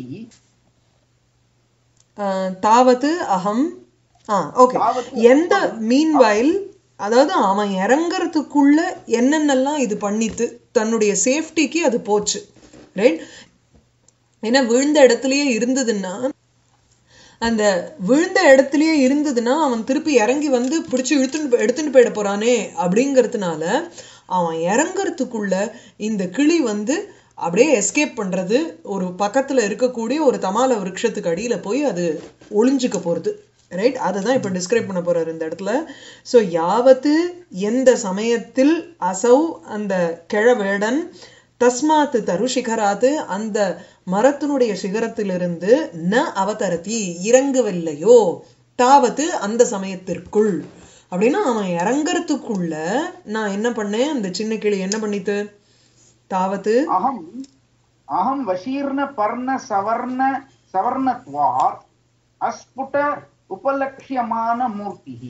ஆஹ் தாவது அகம் ஆ ஓகே தாவது எந்த மீன்வாயில் அதாவது அவன் இறங்கறதுக்குள்ள என்னென்னலாம் இது பண்ணித்து தன்னுடைய சேஃப்டிக்கு அது போச்சு ரைட் ஏன்னா விழுந்த இடத்துலயே இருந்ததுன்னா அந்த விழுந்த இடத்துலயே இருந்ததுன்னா அவன் திருப்பி இறங்கி வந்து பிடிச்சி இழுத்துட்டு போ- எடுத்துட்டு போயிட போறானே அப்படிங்கறதுனால அவன் இறங்கறதுக்குள்ள இந்த கிளி வந்து அப்படியே எஸ்கேப் பண்றது ஒரு பக்கத்துல இருக்கக்கூடிய ஒரு தமால விருட்சத்துக்கு அடியில போய் அது ஒளிஞ்சுக்க போறது ரைட் அதை தான் இப்போ டிஸ்கிரைப் பண்ண போறாரு இந்த இடத்துல ஸோ யாவத்து எந்த சமயத்தில் அசௌ அந்த கிழவேடன் தஸ்மாத்து தருஷிகராத்து அந்த மரத்தினுடைய சிகரத்திலிருந்து ந அவதரதி இறங்கவில்லையோ தாவது அந்த சமயத்திற்குள் அப்படின்னா அவன் இறங்கறதுக்குள்ள நான் என்ன பண்ணேன் அந்த சின்ன கிளி என்ன பண்ணித்து தாவது அகம் அகம் வசீர்ண பர்ண சவர்ண சவர்ணத்வாத் அஸ்புட உபலட்சியமான மூர்த்தி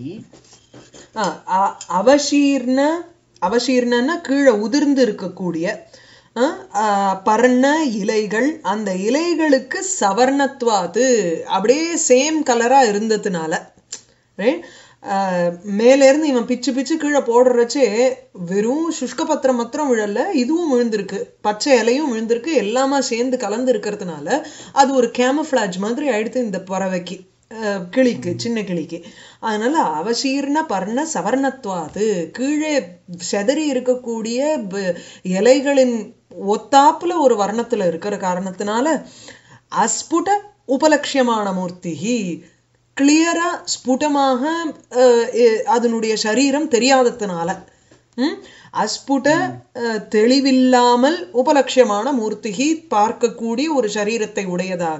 ஆ, அ- அவசீர்ண அவசீர்ணன்னா கீழே உதிர்ந்து இருக்கக்கூடிய ஆ, ஆ, பர்ண இலைகள் அந்த இலைகளுக்கு சவர்ணத்வாது அப்படியே சேம் கலரா இருந்ததுனால right? ஆ, மேல இருந்து இவன் பிச்சு பிச்சு கீழே போடுறச்சே வெறும் சுஷ்க பத்திரம் மாத்திரம் விழல இதுவும் விழுந்திருக்கு பச்சை இலையும் விழுந்திருக்கு எல்லாமே சேர்ந்து கலந்து இருக்கிறதுனால அது ஒரு கேமஃபிளாஜ் மாதிரி ஆயிடுத்து இந்த பறவைக்கு அஹ், கிளிக்கு சின்ன கிளிக்கு அதனால அவசீர்ண பர்ண சவர்ணத்வாது கீழே செதறி இருக்கக்கூடிய ப- இலைகளின் ஒத்தாப்புல ஒரு வர்ணத்துல இருக்கிற காரணத்தினால அஸ்புட உபலட்சியமான மூர்த்திகி கிளியரா ஸ்புடமாக அஹ், எ- அதனுடைய சரீரம் தெரியாததுனால ம்? அஸ்புட அஹ், தெளிவில்லாமல் உபலட்சியமான மூர்த்திகி பார்க்கக்கூடிய ஒரு சரீரத்தை உடையதாக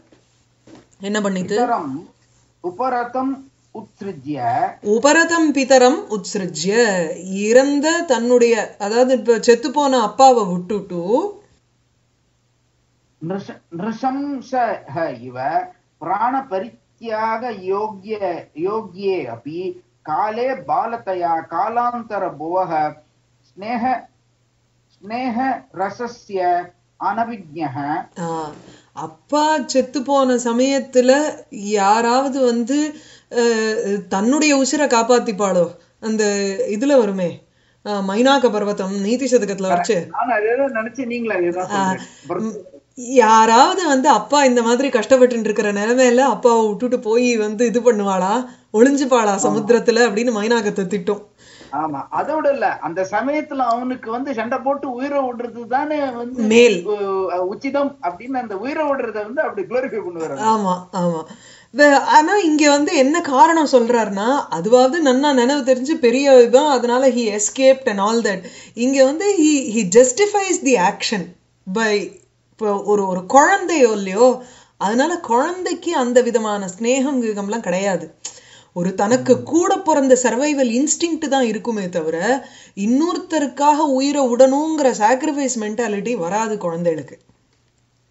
என்ன பண்ணித்து இத்தரம் உபரதம் உத்ஸ்ருஜ்ய உபரதம் பிதரம் உத்ஸ்ருஜ்ய இறந்த தன்னுடைய அதாவது இப்ப செத்து போன அப்பாவை விட்டுட்டு नृश- नृशंसः इव प्राणपरित्याग योग्य योग्ये अपि काले बालतया कालान्तरभुवः स्नेह स्नेहरसस्य अनभिज्ञः ஆ, அப்பா செத்து போன சமயத்துல யாராவது வந்து அஹ், தன்னுடைய உசிரை காப்பாத்திப்பாளோ அந்த இதுல வருமே அஹ், மைனாக பர்வதம் நீதி சதகத்துல வச்சு நான் அதேதான் நினைச்சேன் நீங்களா அதேதான் சொல்றேன் யாராவது வந்து அப்பா இந்த மாதிரி கஷ்டப்பட்டு இருக்கிற நிலைமையில அப்பாவை விட்டுட்டு போய் வந்து இது பண்ணுவாளா ஒளிஞ்சுப்பாளா சமுத்திரத்துல அப்படின்னு மைனாகத்தை திட்டும் ஆமா அதோட இல்ல அந்த சமயத்துல அவனுக்கு வந்து சண்டை போட்டு உயிரை விடுறது தானே வந்து மேல் உ- உச்சிதம் அப்படின்னு அந்த உயிரை விடுறத வந்து அப்படி குளோரிஃபை பண்ணுவாரு ஆமா ஆமா வே- ஆனா இங்க வந்து என்ன காரணம் சொல்றாருன்னா அதுவாவது நன்னா நினைவு தெரிஞ்சு பெரிய இதான் அதனால he escaped and all that இங்க வந்து he he justifies the action by இப்போ ஒரு ஒரு குழந்தையோ இல்லையோ அதனால குழந்தைக்கு அந்த விதமான ஸ்நேகம் கீகம்லாம் கிடையாது ஒரு தனக்கு கூட பிறந்த சர்வைவல் இன்ஸ்டிங்க்ட் தான் இருக்குமே தவிர இன்னொருத்தருக்காக உயிரை விடணுங்கிற சாக்ரிஃபைஸ் மென்டாலிட்டி வராது குழந்தைகளுக்கு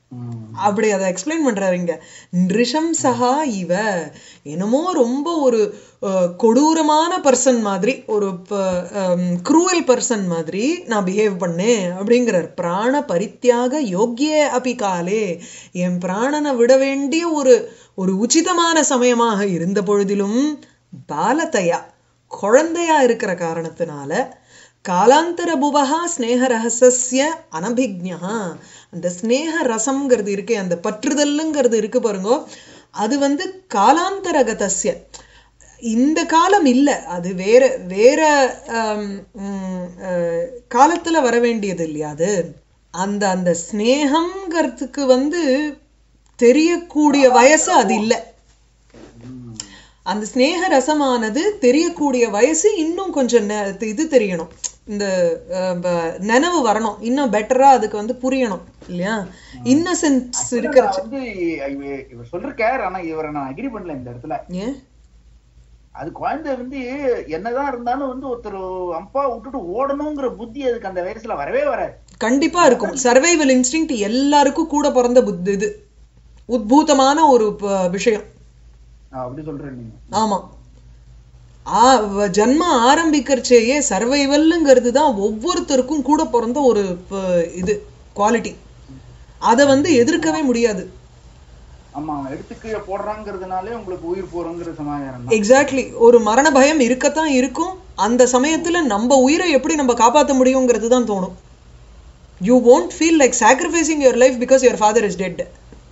ம். அப்படி அதை எக்ஸ்பிளைன் பண்றாரு இங்க நிருஷம்சகா இவ என்னமோ ரொம்ப ஒரு அஹ், கொடூரமான பர்சன் மாதிரி ஒரு குரூவல் பர்சன் மாதிரி நான் பிஹேவ் பண்ணேன் அப்படிங்கிறார் பிராண பரித்தியாக யோக்கிய அபி காலே என் பிராணனை விட வேண்டிய ஒரு ஒரு உச்சிதமான சமயமாக இருந்த பொழுதிலும் பாலதையா குழந்தையா இருக்கிற காரணத்தினால காலாந்தர புவகா ஸ்னேக ரகசிய அனபிக்ஞா அந்த ஸ்னேக ரசம்ங்கிறது இருக்கே அந்த பற்றுதல்லுங்கிறது இருக்கு பாருங்க அது வந்து காலாந்தரகதஸ்ய இந்த காலம் இல்லை அது வேற வேற ஆம், ம், அஹ், காலத்துல வர வேண்டியது இல்லையா அது அந்த அந்த ஸ்னேகம்ங்கிறதுக்கு வந்து தெரியக்கூடிய வயசு அது இல்லை ம். அந்த ஸ்னேக ரசமானது தெரியக்கூடிய வயசு இன்னும் கொஞ்சம் நெ- இது தெரியணும் இந்த அஹ், ப- நினைவு வரணும் இன்னும் பெட்டரா அதுக்கு வந்து புரியணும் இல்லையா இன்னசென்ஸ் இருக்கிற நான் வந்து இவ- இவர் சொல்லிருக்கார் ஆனா இவரை நான் அக்ரி பண்ணல இந்த இடத்துல ஏன் அது குழந்தை வந்து என்னதான் இருந்தாலும் வந்து ஒருத்தர் அப்பா விட்டுட்டு ஓடணுங்கிற புத்தி அதுக்கு அந்த வயசுல வரவே வராது கண்டிப்பா இருக்கும் சர்வைவல் இன்ஸ்டிங் எல்லாருக்கும் கூட பிறந்த புத்தி இது உத்பூதமான ஒரு ப- விஷயம் நான் அப்படி சொல்றேன் நீங்க ஆமா ஆ வ- ஜன்மம் ஆரம்பிக்கிறச்சேயே சர்வைவல்ங்கிறது தான் ஒவ்வொருத்தருக்கும் கூட பிறந்த ஒரு ப- இது குவாலிட்டி அதை வந்து எதிர்க்கவே முடியாது ஆமா அவன் எடுத்து கீழே போடுறாங்கிறதுனாலே உங்களுக்கு உயிர் போறோங்கிற சமாச்சாரம் தான் எக்ஸாக்ட்லி ஒரு மரண பயம் இருக்கத்தான் இருக்கும் அந்த சமயத்துல நம்ம உயிரை எப்படி நம்ம காப்பாற்ற முடியுங்கிறது தான் தோணும் you won't feel like sacrificing your life because your father is dead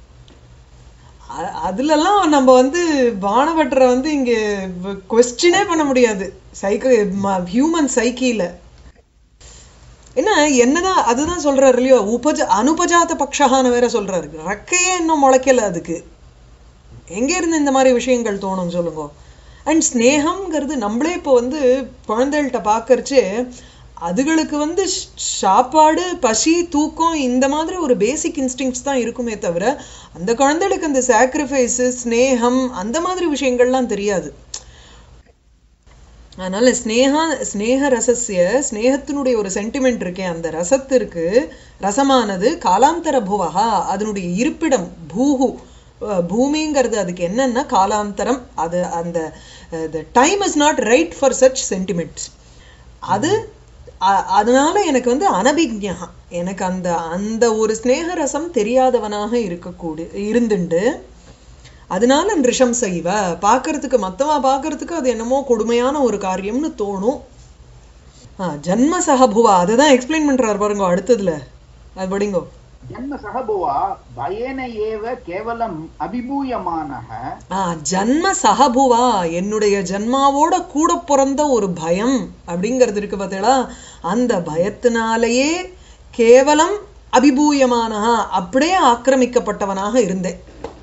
அதுலலாம் நம்ம வந்து பானபட்டரை வந்து இங்க கொஸ்டினே பண்ண முடியாது சைக்கோ ஹியூமன் சைக்கில என்ன என்னதான் அதுதான் சொல்றாரு இல்லையோ உபஜ அனுபஜாத பக்ஷகான்னு வேற சொல்றாரு ரெக்கையே இன்னும் முளைக்கல அதுக்கு எங்க இருந்து இந்த மாதிரி விஷயங்கள் தோணும் சொல்லுங்க அண்ட் ஸ்னேகம்ங்கிறது நம்மளே இப்போ வந்து குழந்தைகள்கிட்ட பார்க்கறச்சே அதுகளுக்கு வந்து ஷ்- சாப்பாடு பசி தூக்கம் இந்த மாதிரி ஒரு பேசிக் இன்ஸ்டிங்ஸ் தான் இருக்குமே தவிர அந்த குழந்தைகளுக்கு அந்த சாக்ரிஃபைஸு ஸ்னேகம் அந்த மாதிரி விஷயங்கள்லாம் தெரியாது அதனால ஸ்னேகா ஸ்னேக ரசஸ்ய ஸ்னேகத்தினுடைய ஒரு சென்டிமெண்ட் இருக்கே அந்த ரசத்திற்கு ரசமானது காலாந்தர புவகா அதனுடைய இருப்பிடம் பூஹு அஹ் பூமிங்கிறது அதுக்கு என்னன்னா காலாந்தரம் அது அந்த time is not right for such sentiments அது அ- அதனால எனக்கு வந்து அனபிக்ஞா எனக்கு அந்த அந்த ஒரு ஸ்னேக ரசம் தெரியாதவனாக இருக்கக்கூடு இருந்துண்டு அதனால நிருஷம் செய்வ பார்க்கறதுக்கு மத்தவா பார்க்கறதுக்கு அது என்னமோ கொடுமையான ஒரு காரியம்னு தோணும் ஆ ஜன்ம சகபுவா அதை தான் எக்ஸ்பிளைன் பண்றாரு பாருங்க அடுத்ததுல அது படிங்கோ ஜன்ம சகபுவா பயன ஏவ கேவலம் அபிபூயமானக ஆ ஜன்ம சகபுவா என்னுடைய ஜன்மாவோட கூட பிறந்த ஒரு பயம் அப்படிங்கிறது இருக்கு பார்த்தீங்களா அந்த பயத்தினாலேயே கேவலம் அபிபூயமானஹா அப்படியே ஆக்கிரமிக்கப்பட்டவனாக இருந்தேன்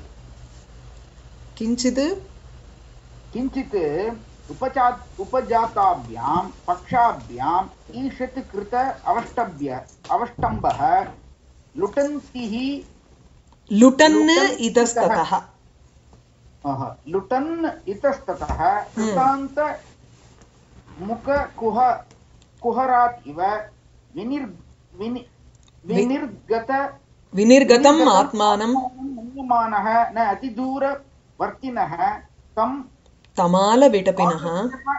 கிஞ்சிது किञ्चित् उपचा उपजाताभ्यां पक्षाभ्यां ईषत् कृत अवष्टभ्य अवष्टम्भः लुटन्तिः லுட்டன்னு இதஸ்ததா आह, लुटन् इतस्ततः कृतान्त मुखकुह कुहरात् इव विनिर् विनि विनिर्गत வினிர்கதம் ஆத்மானம் मन्यमानः न अतिदूरवर्तिनः तं தமால விடபினஹா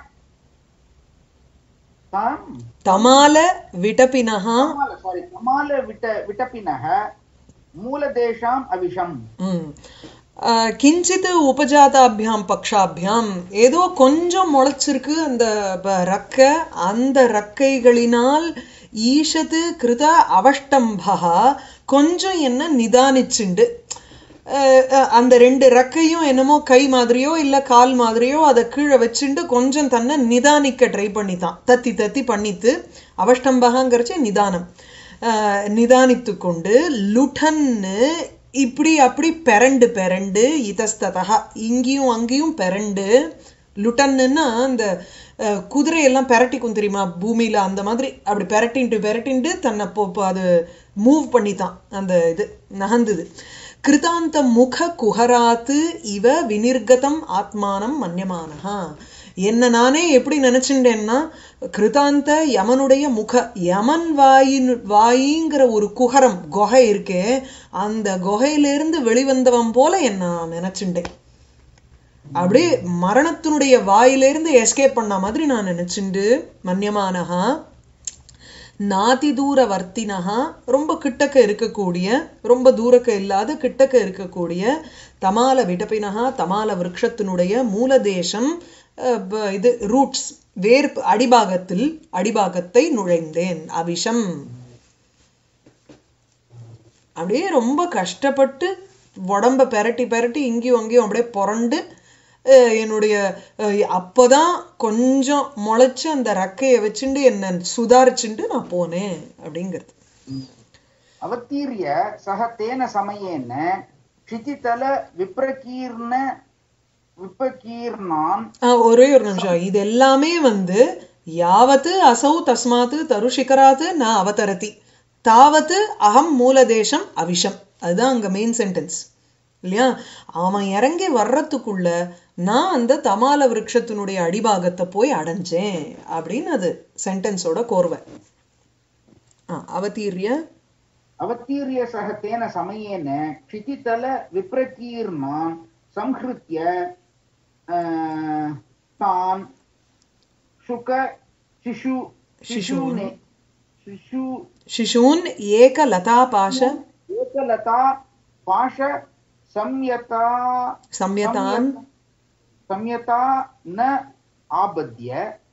तां தமால விடபினஹா कमाल सारी कमाल विट विटपिनः मूलदेशाम् अविशम् ம். ஆ, கிஞ்சித் உபஜாதாபியாம் பக்ஷாபியாம் ஏதோ கொஞ்சம் முளைச்சிருக்கு அந்த ப- ரக்கை அந்த ரக்கைகளினால் ஈஷத்து கிருத அவஷ்டம்பா கொஞ்சம் என்ன நிதானிச்சுண்டு அஹ், அஹ், அந்த ரெண்டு ரெக்கையும் என்னமோ கை மாதிரியோ இல்ல கால் மாதிரியோ அதை கீழே வச்சுண்டு கொஞ்சம் தன்னை நிதானிக்க ட்ரை பண்ணித்தான் தத்தி தத்தி பண்ணித்து அவஷ்டம்பகாங்கிறச்சு நிதானம் அஹ், நிதானித்து கொண்டு லுட்டன்னு இப்படி அப்படி பெரண்டு பெரண்டு இதஸ்ததா இங்கேயும் அங்கேயும் பெரண்டு லுட்டன்னுன்னா அந்த அஹ், குதிரையெல்லாம் பெரட்டிக்கும் தெரியுமா பூமியில அந்த மாதிரி அப்படி பெரட்டின்ட்டு பெரட்டின்ட்டு தன்னை போ போ- அது மூவ் பண்ணித்தான் அந்த இது நகர்ந்தது கிருதாந்த முக குஹராத்து இவ வினிர்கதம் ஆத்மானம் மன்யமானஹா என்ன நானே எப்படி நினைச்சுட்டேன்னா கிருதாந்த யமனுடைய முக யமன் வாயின் வாயிங்கிற ஒரு குகரம் குகை இருக்கே அந்த குகையிலிருந்து வெளிவந்தவன் போல என்ன நான் நினைச்சுட்டேன் அப்படியே மரணத்தினுடைய வாயிலிருந்து எஸ்கேப் பண்ண மாதிரி நான் நினைச்சுண்டு மன்யமானஹா நாதி தூர வர்த்தினஹா ரொம்ப கிட்டக்க இருக்கக்கூடிய ரொம்ப தூரக்க இல்லாத கிட்டக்க இருக்கக்கூடிய தமால விடப்பினஹா தமால விருட்சத்தினுடைய மூலதேசம் அஹ், ப- இது ரூட்ஸ் வேர் அடிபாகத்தில் அடிபாகத்தை நுழைந்தேன் அவிஷம் அப்படியே ரொம்ப கஷ்டப்பட்டு உடம்ப பெரட்டி பெரட்டி இங்கேயும் அங்கேயும் அப்படியே புரண்டு அஹ், என்னுடைய அஹ், அப்போதான் கொஞ்சம் முளைச்சு அந்த ரெக்கையை வச்சுண்டு என்ன சுதாரிச்சுண்டு நான் போனேன் அப்படிங்கிறது அவத்தீரிய சக தேன சமயேன क्षितितल விப்ரகீர்ண விப்பகீர்ணான் ஆஹ் ஒரே ஒரு நிமிஷம் இது எல்லாமே வந்து யாவத்து அசௌ தஸ்மாத்து தருஷிகராத்து நான் அவதரதி தாவத்து அகம் மூலதேசம் அவிஷம் அதுதான் அங்க மெயின் சென்டென்ஸ் இல்லையா அவன் இறங்கி வர்றதுக்குள்ள நான் அந்த தமால விருட்சத்தினுடைய அடிபாகத்தை போய் அடைஞ்சேன் அப்படின்னு அது சென்டென்ஸோட கோர்வை ஆ அவதீரிய அவத்தீரிய சக தேன சமயேன क्षितितल விப்ரகீர்ணான் संहृत्य அஹ், தான் சுக சிசு சிசூனே சிசு சிசூன் ஏக லதா பாஷ ஏகலதா பாஷ சம்யதா சம்யதான் சம்யதா ந ஆபத்ய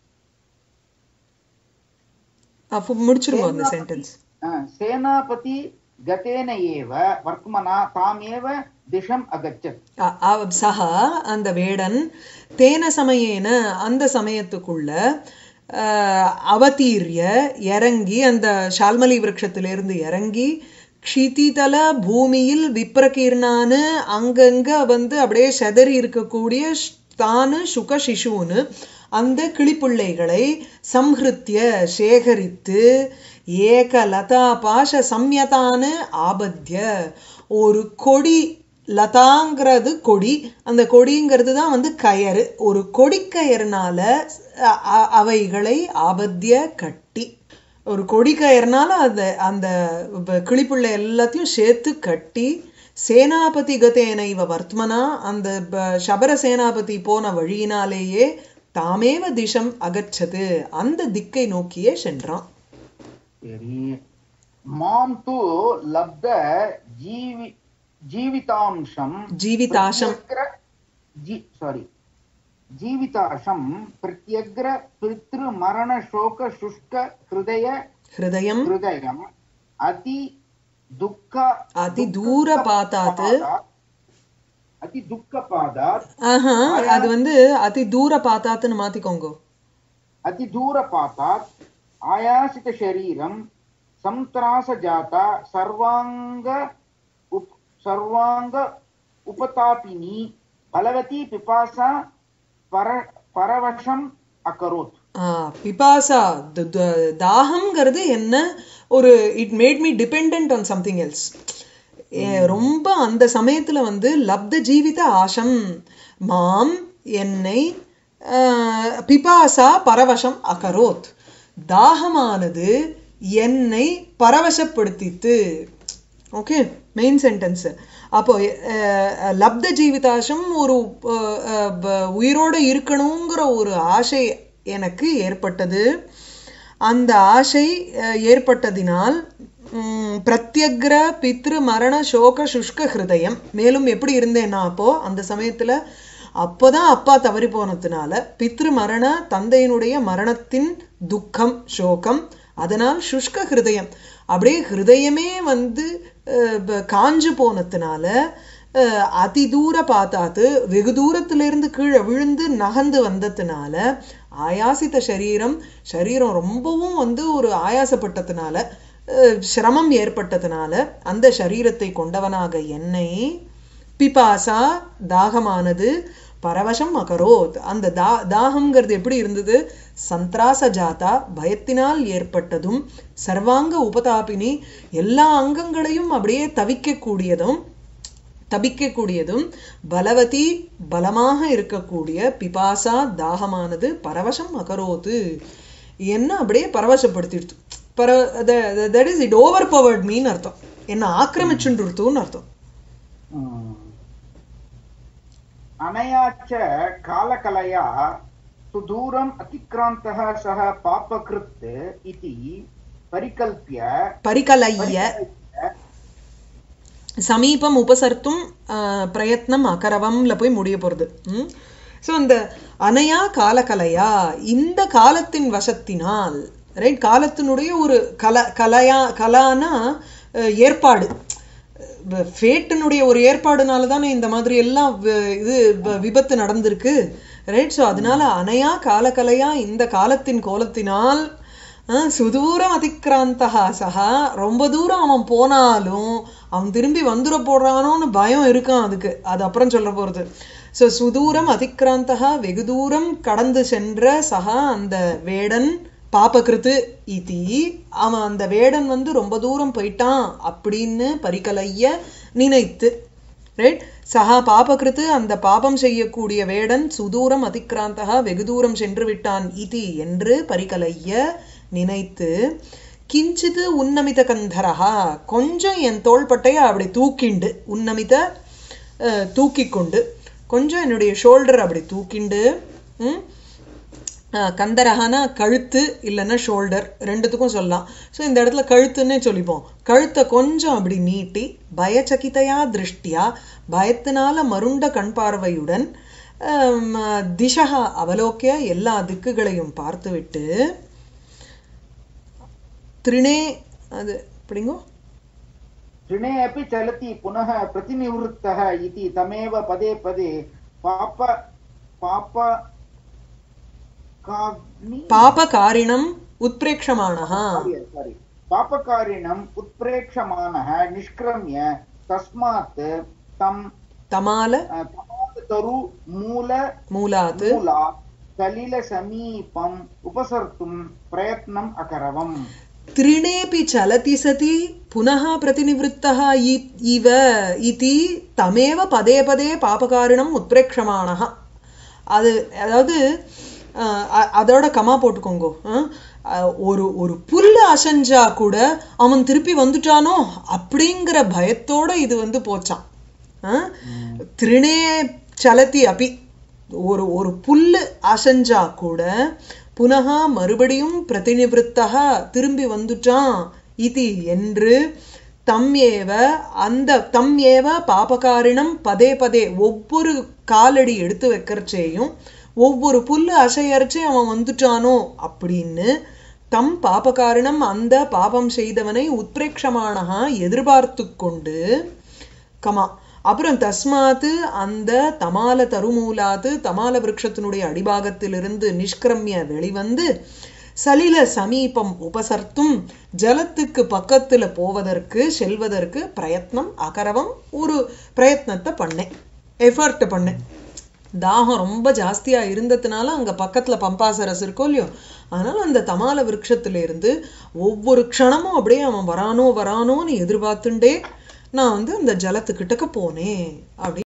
அப்போ முடிச்சிருங்க அந்த சென்டென்ஸ் அஹ், சேனாபதி கதேன ஏவ வர்த்மனா தாமேவ திஷம் அகச்சத் அ- அவ- சஹா அந்த வேடன் தேன சமயேன அந்த சமயத்துக்குள்ள அஹ், அவதீரிய இறங்கி அந்த ஷால்மலி விருட்சத்திலிருந்து இறங்கி க்ஷிதிதல பூமியில் விப்ரகீர்ணான்னு அங்கங்க வந்து அப்படியே செதறி இருக்கக்கூடிய ஷ்- தானு சுக சிசுன்னு அந்த கிளிப்பிள்ளைகளை சம்ஹிருத்திய சேகரித்து ஏக லதா பாஷ சம்யதான்னு ஆபத்திய ஒரு கொடி லதாங்கிறது கொடி அந்த கொடிங்கிறது தான் வந்து கயறு ஒரு கொடிக்கயறுனால அ- அ- அவைகளை ஆபத்திய கட்டி ஒரு கொடிக்கயறுனால அந்த அந்த ப- கிளிப்புள்ள எல்லாத்தையும் சேர்த்து கட்டி சேனாபதி கதேன இவ வர்த்மனா அந்த ப- சபர சேனாபதி போன வழியினாலேயே தாமேவ திசம் அகச்சது அந்த திக்கை நோக்கியே சென்றான் சரி மாம் து லப்த ஜீவி ஜீவிதாம்சம் ஜீவிதாசம் ஜி சாரி ஜீவிதாசம் பிரத்யக்ர பித்ரு மரண சோக சுஷ்க ஹிருதய ஹிருதயம் ஹிருதயம் அதி துக்க அதி தூர பாத்தாத்து அதி துக்க பாதாத் ஆஹா அது வந்து அதி தூர பாத்தாத்துன்னு மாத்திக்கோங்க అతి దూర పాతాత్ ఆయాసిత శరీరం సంత్రాస జాత సర్వాంగ ఉప్ సర్వాంగ ఉపతాపిని బలవతి పిపాస పర పరవశం అకరోత్ ஆ, பிபாசா த- த- தாகம்ங்கிறது என்ன ஒரு it made me depend on something else ரொம்ப அந்த சமயத்துல வந்து லப்த ஜீவித ஆசம் மாம் என்னை ஆ, பிபாசா பரவசம் அகரோத் தாகமானது என்னை பரவசப்படுத்தித்து ஓகே மெயின் சென்டென்ஸ் அப்போ அஹ், லப்த ஜீவிதாசம் ஒரு அஹ், அஹ், ப- உயிரோட இருக்கணுங்கிற ஒரு ஆசை எனக்கு ஏற்பட்டது அந்த ஆசை அஹ், ஏற்பட்டதினால் ம், பிரத்யக்ர பித்ரு மரண சோக சுஷ்க ஹிருதயம் மேலும் எப்படி இருந்தேன்னா அப்போ அந்த சமயத்துல அப்போதான் அப்பா தவறி போனதுனால பித்ரு மரண தந்தையினுடைய மரணத்தின் துக்கம் சோகம் அதனால் சுஷ்க ஹிருதயம் அப்படியே ஹிருதயமே வந்து அஹ், ப- காஞ்சு போனதுனால அஹ், அதி தூர பார்த்தாத்து வெகு தூரத்திலிருந்து கீழே விழுந்து நகர்ந்து வந்ததுனால ஆயாசித்த சரீரம் சரீரம் ரொம்பவும் வந்து ஒரு ஆயாசப்பட்டதுனால அஹ், சிரமம் ஏற்பட்டதுனால அந்த சரீரத்தை கொண்டவனாக என்னை பிபாசா தாகமானது பரவசம் அகரோத் அந்த தா தாகம்ங்கிறது எப்படி இருந்தது சந்திராச ஜாதா பயத்தினால் ஏற்பட்டதும் சர்வாங்க உபதாபினி எல்லா அங்கங்களையும் அப்படியே தவிக்கக்கூடியதும் தபிக்கக்கூடியதும் பலவதி பலமாக இருக்கக்கூடிய பிபாசா தாகமானது பரவசம் அகரோது என்ன அப்படியே பரவசப்படுத்திடுத்து பர that is it overpowered mean அர்த்தம் என்ன ஆக்கிரமிச்சுட்டுருத்துன்னு அர்த்தம் अनया च कालकलया सुदूरम् अतिक्रान्तः सः पापकृत् इति परिकल्प्य பரிகலைய சமீபம் உபசர்த்தும் ஆஹ், பிரயத்னம் அகரவம்ல போய் முடிய போறது ஸோ இந்த அனையா காலகலையா இந்த காலத்தின் வசத்தினால் ரைட் காலத்தினுடைய ஒரு கல கலையா கலானா அஹ், ஏற்பாடு ஃபேட்டினுடைய ஒரு ஏற்பாடுனால தானே இந்த மாதிரி எல்லாம் வ- இது வ- விபத்து நடந்திருக்கு ரைட் ஸோ அதனால அனையா காலகலையா இந்த காலத்தின் கோலத்தினால் அஹ், சுதூரம் அதிக்ராந்தகா சகா ரொம்ப தூரம் அவன் போனாலும் அவன் திரும்பி வந்துட போடுறானோன்னு பயம் இருக்கான் அதுக்கு அது அப்புறம் சொல்ல போறது ஸோ சுதூரம் அதிக்ராந்தகா வெகு தூரம் கடந்து சென்ற சகா அந்த வேடன் பாபகிருத்து இதி அவன் அந்த வேடன் வந்து ரொம்ப தூரம் போயிட்டான் அப்படின்னு பரிகலைய நினைத்து ரைட் சஹா பாபகிருத்து அந்த பாபம் செய்யக்கூடிய வேடன் சுதூரம் அதிக்ராந்தகா வெகு தூரம் சென்று விட்டான் இதி என்று பரிகலைய நினைத்து கிஞ்சிது உன்னமித கந்தரஹா கொஞ்சம் என் தோள்பட்டைய அப்படி தூக்கிண்டு உன்னமித அஹ், தூக்கிக் கொண்டு கொஞ்சம் என்னுடைய ஷோல்டர் அப்படி தூக்கிண்டு ம் அஹ், கந்தரஹானா கழுத்து இல்லைன்னா ஷோல்டர் ரெண்டுத்துக்கும் சொல்லலாம் ஸோ இந்த இடத்துல கழுத்துன்னே சொல்லிப்போம் கழுத்தை கொஞ்சம் அப்படி நீட்டி பயச்சகிதையா திருஷ்டியா பயத்தினால மருண்ட கண் பார்வையுடன் ஆம், திசகா அவலோக்கிய எல்லா திக்குகளையும் பார்த்துவிட்டு திருணே அது அப்படிங்கோ ऋणे अपि चलति पुनः प्रतिनिवृत्तः इति तमेव पदे पदे पाप पाप काग्नि பாபகாரிணம் உத்பிரேக்ஷமானஹா सारी पापकारिणम् उत्प्रेक्षमाणः निष्क्रम्य तस्मात् तं தமால अ, तमात् तरु मूल மூலாத்து मूला सलिलसमीपम् उपसर्तुं प्रयत्नम् अकरवम् त्रिणेऽपि चलति सति पुनः प्रतिनिवृत्तः इ- इव इति तमेव पदे पदे பாபகாரிணம் உத்பிரேக்ஷமானः அது அதாவது அஹ், அ- அதோட கமா போட்டுக்கோங்க அஹ், அஹ், ஒரு ஒரு புல்லு அசைஞ்சா கூட அவன் திருப்பி வந்துட்டானோ அப்படிங்கிற பயத்தோட இது வந்து போச்சான் அஹ், திருணே சலதி அபி ஒரு ஒரு புல்லு அசைஞ்சா கூட புனகா மறுபடியும் பிரதிநிவృத்தா திரும்பி வந்துட்டான் இது என்று தம் ஏவ அந்த தம் ஏவ பாபகாரிணம் பதே பதே ஒவ்வொரு காலடி எடுத்து வைக்கிறச்சேயும் ஒவ்வொரு புல்லு அசையறச்சே அவன் வந்துட்டானோ அப்படின்னு தம் பாபகாரிணம் அந்த பாபம் செய்தவனை உத்பிரேக்ஷமானகா எதிர்பார்த்து கொண்டு கமா அப்புறம் தஸ்மாத்து அந்த தமால தருமூலாத்து தமால விருட்சத்தினுடைய அடிபாகத்திலிருந்து நிஷ்கிரமிய வெளிவந்து சலில சமீபம் உபசர்த்தும் ஜலத்துக்கு பக்கத்துல போவதற்கு செல்வதற்கு பிரயத்னம் அகரவம் ஒரு பிரயத்னத்தை பண்ணேன் எஃபர்ட் பண்ணேன் தாகம் ரொம்ப ஜாஸ்தியா இருந்ததுனால அங்க பக்கத்துல பம்பாசரஸ் இருக்கோ இல்லையோ அதனால அந்த தமால விருட்சத்துல இருந்து ஒவ்வொரு க்ஷணமும் அப்படியே அவன் வரானோ வரானோன்னு எதிர்பார்த்துண்டே நான் வந்து அந்த ஜலத்துக்கிட்டக்க போனேன் அப்படி